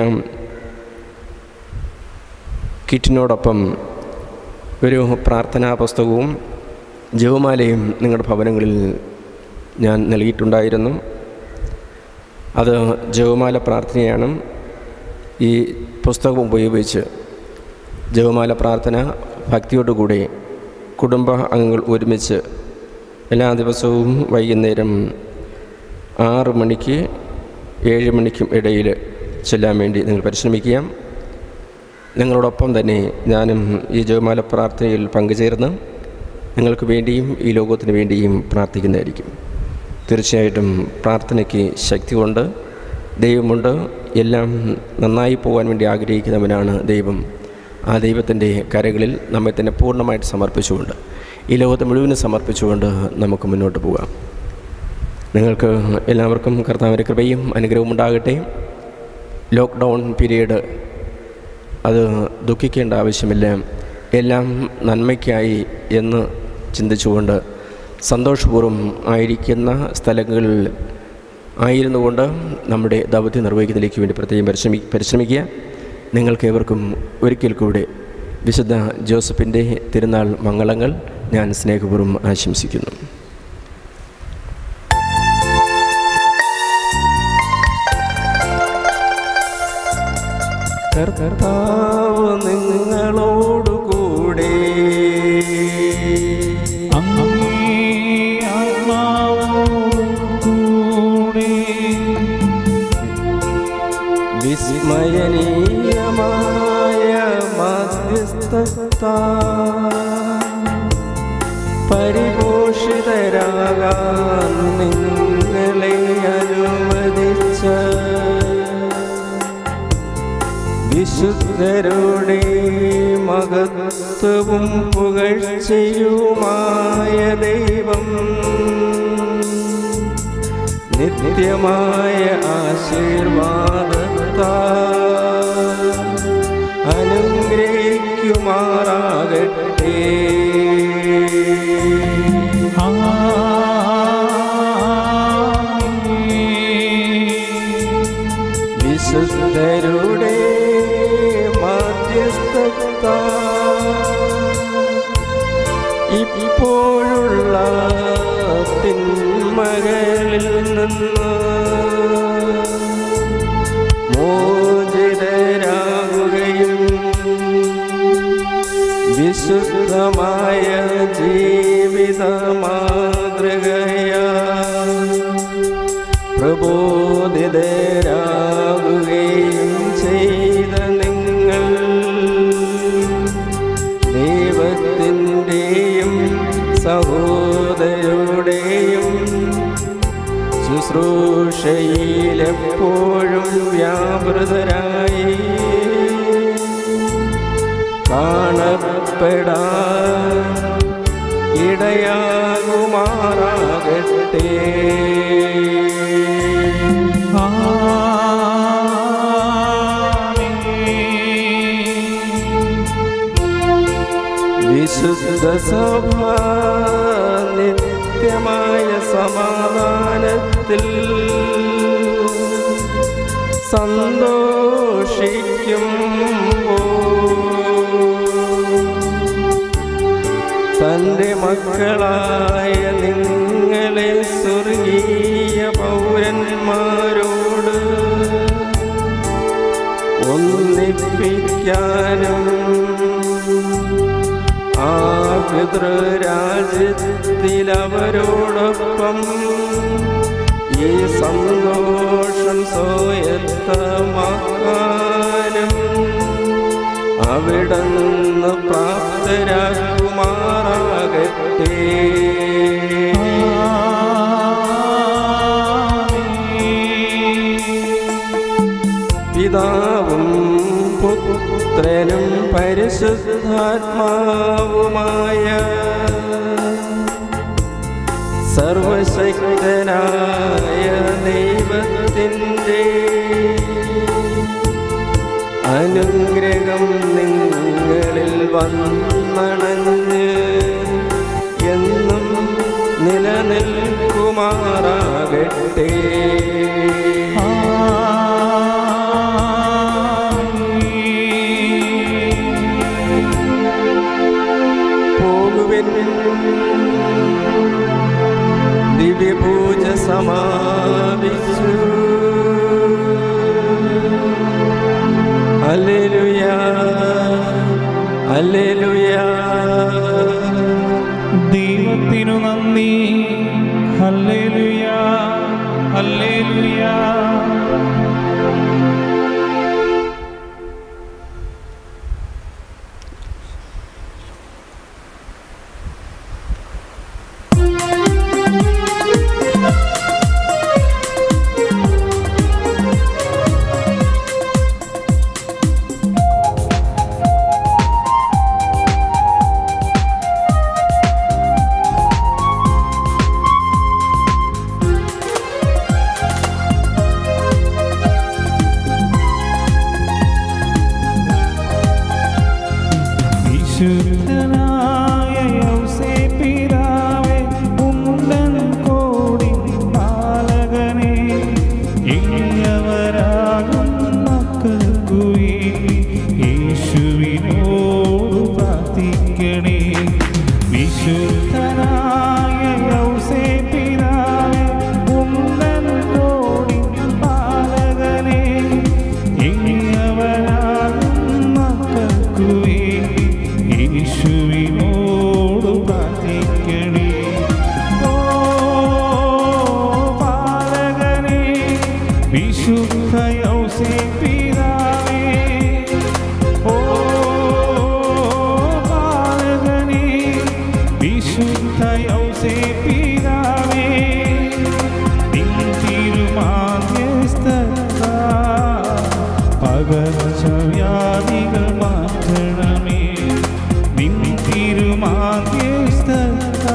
കിറ്റിനോടൊപ്പം ഒരു പ്രാർത്ഥനാ പുസ്തകവും ജവമാലയും നിങ്ങളുടെ ഭവനങ്ങളിൽ ഞാൻ നൽകിയിട്ടുണ്ടായിരുന്നു അത് ജവമാല പ്രാർത്ഥനയാണ് ഈ പുസ്തകം ഉപയോഗിച്ച് ജവമാല പ്രാർത്ഥന ഭക്തിയോടുകൂടി കുടുംബ അംഗങ്ങൾ ഒരുമിച്ച് എല്ലാ ദിവസവും വൈകുന്നേരം ആറ് മണിക്ക് ഏഴ് മണിക്കും ഇടയിൽ ചെല്ലാൻ വേണ്ടി നിങ്ങൾ പരിശ്രമിക്കുക നിങ്ങളോടൊപ്പം തന്നെ ഞാനും ഈ ജവമാല പ്രാർത്ഥനയിൽ പങ്കുചേർന്ന് നിങ്ങൾക്ക് വേണ്ടിയും ഈ ലോകത്തിന് വേണ്ടിയും പ്രാർത്ഥിക്കുന്നതായിരിക്കും തീർച്ചയായിട്ടും പ്രാർത്ഥനയ്ക്ക് ശക്തിയുണ്ട് ദൈവമുണ്ട് എല്ലാം നന്നായി പോകാൻ വേണ്ടി ആഗ്രഹിക്കുന്നവനാണ് ദൈവം ആ ദൈവത്തിൻ്റെ കരകളിൽ നമ്മെ തന്നെ പൂർണ്ണമായിട്ട് സമർപ്പിച്ചുകൊണ്ട് ഈ ലോകത്തെ മുഴുവനും സമർപ്പിച്ചുകൊണ്ട് നമുക്ക് മുന്നോട്ട് പോകാം നിങ്ങൾക്ക് എല്ലാവർക്കും കർത്താവിൻ്റെ കൃപയും അനുഗ്രഹവും ഉണ്ടാകട്ടെ ലോക്ക്ഡൗൺ പീരീഡ് അത് ദുഃഖിക്കേണ്ട ആവശ്യമില്ല എല്ലാം നന്മയ്ക്കായി എന്ന് ചിന്തിച്ചുകൊണ്ട് സന്തോഷപൂർവ്വം ആയിരിക്കുന്ന സ്ഥലങ്ങളിൽ ആയിരുന്നു കൊണ്ട് നമ്മുടെ ദൗത്യം നിർവഹിക്കുന്നതിലേക്ക് വേണ്ടി പ്രത്യേകം പരിശ്രമി പരിശ്രമിക്കുക നിങ്ങൾക്കേവർക്കും ഒരിക്കൽ കൂടെ വിശുദ്ധ ജോസഫിൻ്റെ തിരുനാൾ മംഗളങ്ങൾ ഞാൻ സ്നേഹപൂർവ്വം ആശംസിക്കുന്നു കർത്താവ് നിങ്ങളോടുകൂടെ വിസ്മയനീയമായ മധ്യസ്ഥത പരിപോഷിതരാകാൻ നിങ്ങളെ അനുവദിച്ച വിശുദ്ധരുടെ മഹത്വവും പുകഴ്ചയുമായ ദൈവം നിത്യമായ ആശീർവാദത്താ അനുഗ്രഹിക്കുമാറാകട്ടെ വിശുദ്ധരുടെ മധ്യസ്ഥത ഇപ്പോഴുള്ള തിന്മകളിൽ നിന്ന് വിശുദ്ധമായ ജീവിത മാതൃകയാ പ്രബോധിതരാകുകയും ചെയ്ത നിങ്ങൾ ദൈവത്തിൻ്റെയും സഹോദരയുടെയും ശുശ്രൂഷയിലെപ്പോഴും വ്യാപൃതരായി കാണപ്പെടാൻ ഇടയാകുമാറാകട്ടെ വിശുദ്ധ സഭ നിത്യമായ സമാധാനത്തിൽ സന്തോഷിക്കും തൻ്റെ മക്കളായ നിങ്ങളെ സ്വർഗീയ പൗരന്മാരോട് ഒന്നിപ്പിക്കാനും ആ പിതൃരാജ്യത്തിൽ അവരോടൊപ്പം ഈ സന്തോഷം സ്വായത്തമാക്കാനും അവിടുന്ന് പ്രാപ്തരാകുമാറാകട്ടെ പിതാവും പുത്രനും പരിശുദ്ധാത്മാവുമായ സർവശക്തനായ ദൈവത്തിൻ്റെ അനുഗ്രഹം നിങ്ങളിൽ വന്നണഞ്ഞ് എന്നും നിലനിൽക്കുമാറാകട്ടെ പോകുവിൻ ദിവ്യപൂജ സമാപിച്ചു അല്ലേലുയ അല്ലേലുയ ദൈവത്തിനു നന്ദി ഹല്ലേലൂയ ഹല്ലേലൂയ വിശുദ്ധനായ യൗസേപ്പിതാവേ, ഉണ്ടൻ കോടി പാലകനേ, എളിയവരാകും മക്കൾക്കു വേണ്ടി യേശുവിനോട് പ്രാർത്ഥിക്കണേ വിശുദ്ധനായ യൗസേപ്പിതാവേ, ഉണ്ടൻ കോടി പാലകനേ, എളിയവരാകും മക്കൾക്കു വേണ്ടി യേശുവിനോട് പ്രാർത്ഥിക്കണേ ഓ പാലകനേ വിശുദ്ധ യൗസേപ്പിതാവേ ഓ പാലകനേ വിശുദ്ധ യൗസേപ്പിതാവേ നിൻ തിരുമാധ്യസ്ഥത പകർച്ചവ്യാധികൾ മാറ്റണമേ നിൻ തിരുമാധ്യസ്ഥത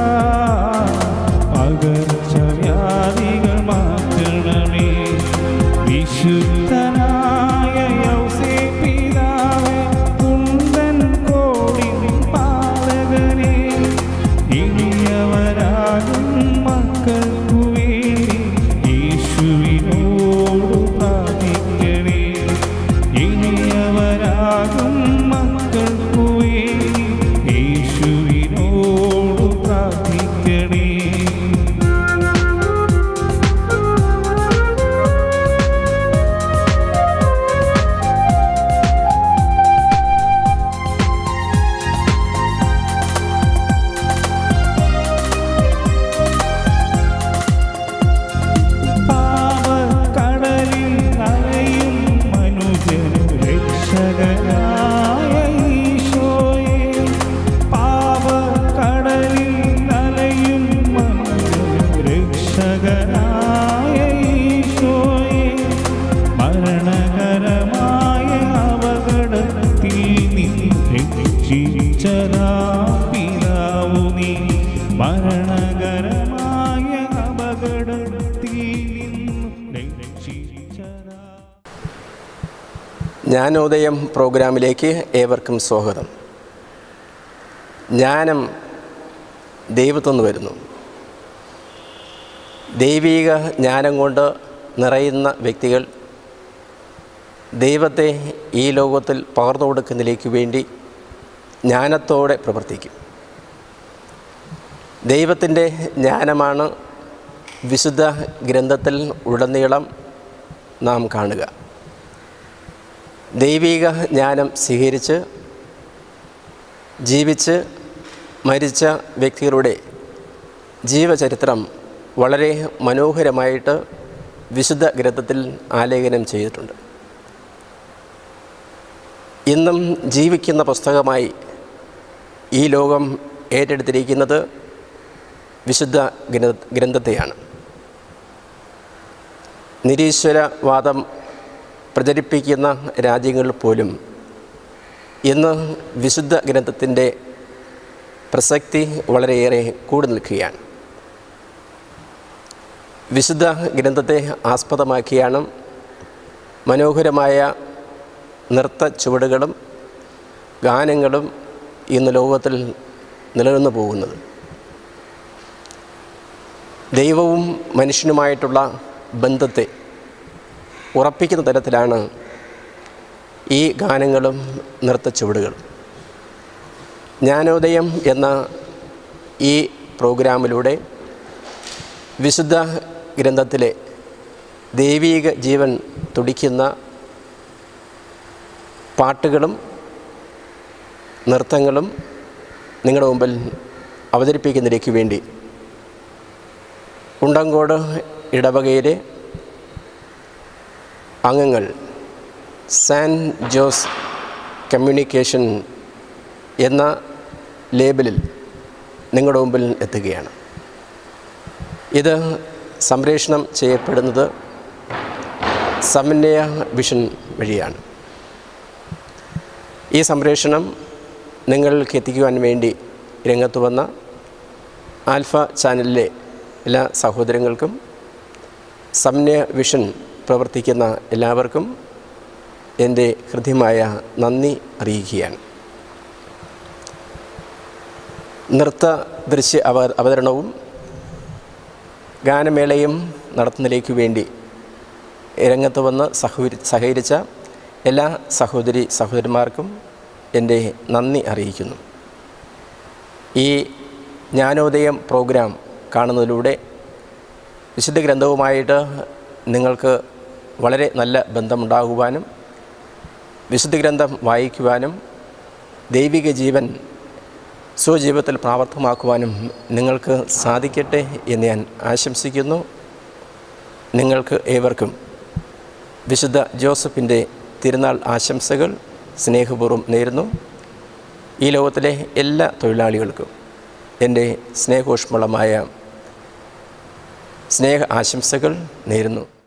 പകർച്ചവ്യാധികൾ മാറ്റണമേ വിശുദ്ധനായ യൗസേപ്പിതാവേ കുന്തൻ കോടി പാലകനേ ഇനിയവരാകും മക്കൾക്കു വേണ്ടി യേശുവിനോട് പ്രാർത്ഥിക്കണേ ഇനിയവരാകും മക്കൾക്കു വേണ്ടി യേശുവിനോട് പ്രാർത്ഥിക്കണേ ജ്ഞാനോദയം പ്രോഗ്രാമിലേക്ക് ഏവർക്കും സ്വാഗതം ജ്ഞാനം ദൈവത്തിൽ നിന്ന് വരുന്നു ദൈവീക ജ്ഞാനം കൊണ്ട് നിറയുന്ന വ്യക്തികൾ ദൈവത്തെ ഈ ലോകത്തിൽ പകർന്നു കൊടുക്കുന്നതിലേക്ക് വേണ്ടി ജ്ഞാനത്തോടെ പ്രവർത്തിക്കും ദൈവത്തിൻ്റെ ജ്ഞാനമാണ് വിശുദ്ധ ഗ്രന്ഥത്തിൽ ഉടനീളം നാം കാണുക ദൈവിക ജ്ഞാനം സ്വീകരിച്ച് ജീവിച്ച് മരിച്ച വ്യക്തികളുടെ ജീവചരിത്രം വളരെ മനോഹരമായിട്ട് വിശുദ്ധ ഗ്രന്ഥത്തിൽ ആലേഖനം ചെയ്തിട്ടുണ്ട് ഇന്നും ജീവിക്കുന്ന പുസ്തകമായി ഈ ലോകം ഏറ്റെടുത്തിരിക്കുന്നത് വിശുദ്ധ ഗ്രന്ഥ ഗ്രന്ഥത്തെയാണ് നിരീശ്വരവാദം പ്രചരിപ്പിക്കുന്ന രാജ്യങ്ങളിൽ പോലും ഇന്ന് വിശുദ്ധ ഗ്രന്ഥത്തിൻ്റെ പ്രസക്തി വളരെയേറെ കൂടി നിൽക്കുകയാണ് വിശുദ്ധ ഗ്രന്ഥത്തെ ആസ്പദമാക്കിയാണ് മനോഹരമായ നൃത്ത ചുവടുകളും ഗാനങ്ങളും ഇന്ന് ലോകത്തിൽ നിലനിന്നു പോകുന്നത് ദൈവവും മനുഷ്യനുമായിട്ടുള്ള ബന്ധത്തെ ഉറപ്പിക്കുന്ന തരത്തിലാണ് ഈ ഗാനങ്ങളും നൃത്തച്ചുവടുകളും ജ്ഞാനോദയം എന്ന ഈ പ്രോഗ്രാമിലൂടെ വിശുദ്ധ ഗ്രന്ഥത്തിലെ ദൈവീക ജീവൻ തുടിക്കുന്ന പാട്ടുകളും നൃത്തങ്ങളും നിങ്ങളുടെ മുമ്പിൽ അവതരിപ്പിക്കുന്നതിലേക്ക് വേണ്ടി ഉണ്ടങ്കോട് ഇടവകയിലെ അംഗങ്ങൾ സാൻ ജോസ് കമ്മ്യൂണിക്കേഷൻ എന്ന ലേബലിൽ നിങ്ങളുടെ മുമ്പിൽ എത്തുകയാണ് ഇത് സംപ്രേഷണം ചെയ്യപ്പെടുന്നത് സമന്വയ വിഷൻ വഴിയാണ് ഈ സംപ്രേഷണം നിങ്ങൾക്ക് എത്തിക്കുവാൻ വേണ്ടി രംഗത്ത് വന്ന ആൽഫ ചാനലിലെ എല്ലാ സഹോദരങ്ങൾക്കും സമന്വയ വിഷൻ പ്രവർത്തിക്കുന്ന എല്ലാവർക്കും എൻ്റെ ഹൃദ്യമായ നന്ദി അറിയിക്കുകയാണ് നൃത്ത ദൃശ്യ അവ അവതരണവും ഗാനമേളയും നടത്തുന്നതിലേക്ക് വേണ്ടി രംഗത്ത് വന്ന് സഹോരി സഹകരിച്ച എല്ലാ സഹോദരി സഹോദരന്മാർക്കും എൻ്റെ നന്ദി അറിയിക്കുന്നു ഈ ജ്ഞാനോദയം പ്രോഗ്രാം കാണുന്നതിലൂടെ വിശുദ്ധ ഗ്രന്ഥവുമായിട്ട് നിങ്ങൾക്ക് വളരെ നല്ല ബന്ധമുണ്ടാകുവാനും വിശുദ്ധ ഗ്രന്ഥം വായിക്കുവാനും ദൈവിക ജീവൻ സ്വജീവിതത്തിൽ പ്രാവർത്തമാക്കുവാനും നിങ്ങൾക്ക് സാധിക്കട്ടെ എന്ന് ഞാൻ ആശംസിക്കുന്നു നിങ്ങൾക്ക് ഏവർക്കും വിശുദ്ധ ജോസഫിൻ്റെ തിരുനാൾ ആശംസകൾ സ്നേഹപൂർവ്വം നേരുന്നു ഈ ലോകത്തിലെ എല്ലാ തൊഴിലാളികൾക്കും എൻ്റെ സ്നേഹോഷ്മളമായ സ്നേഹ ആശംസകൾ നേരുന്നു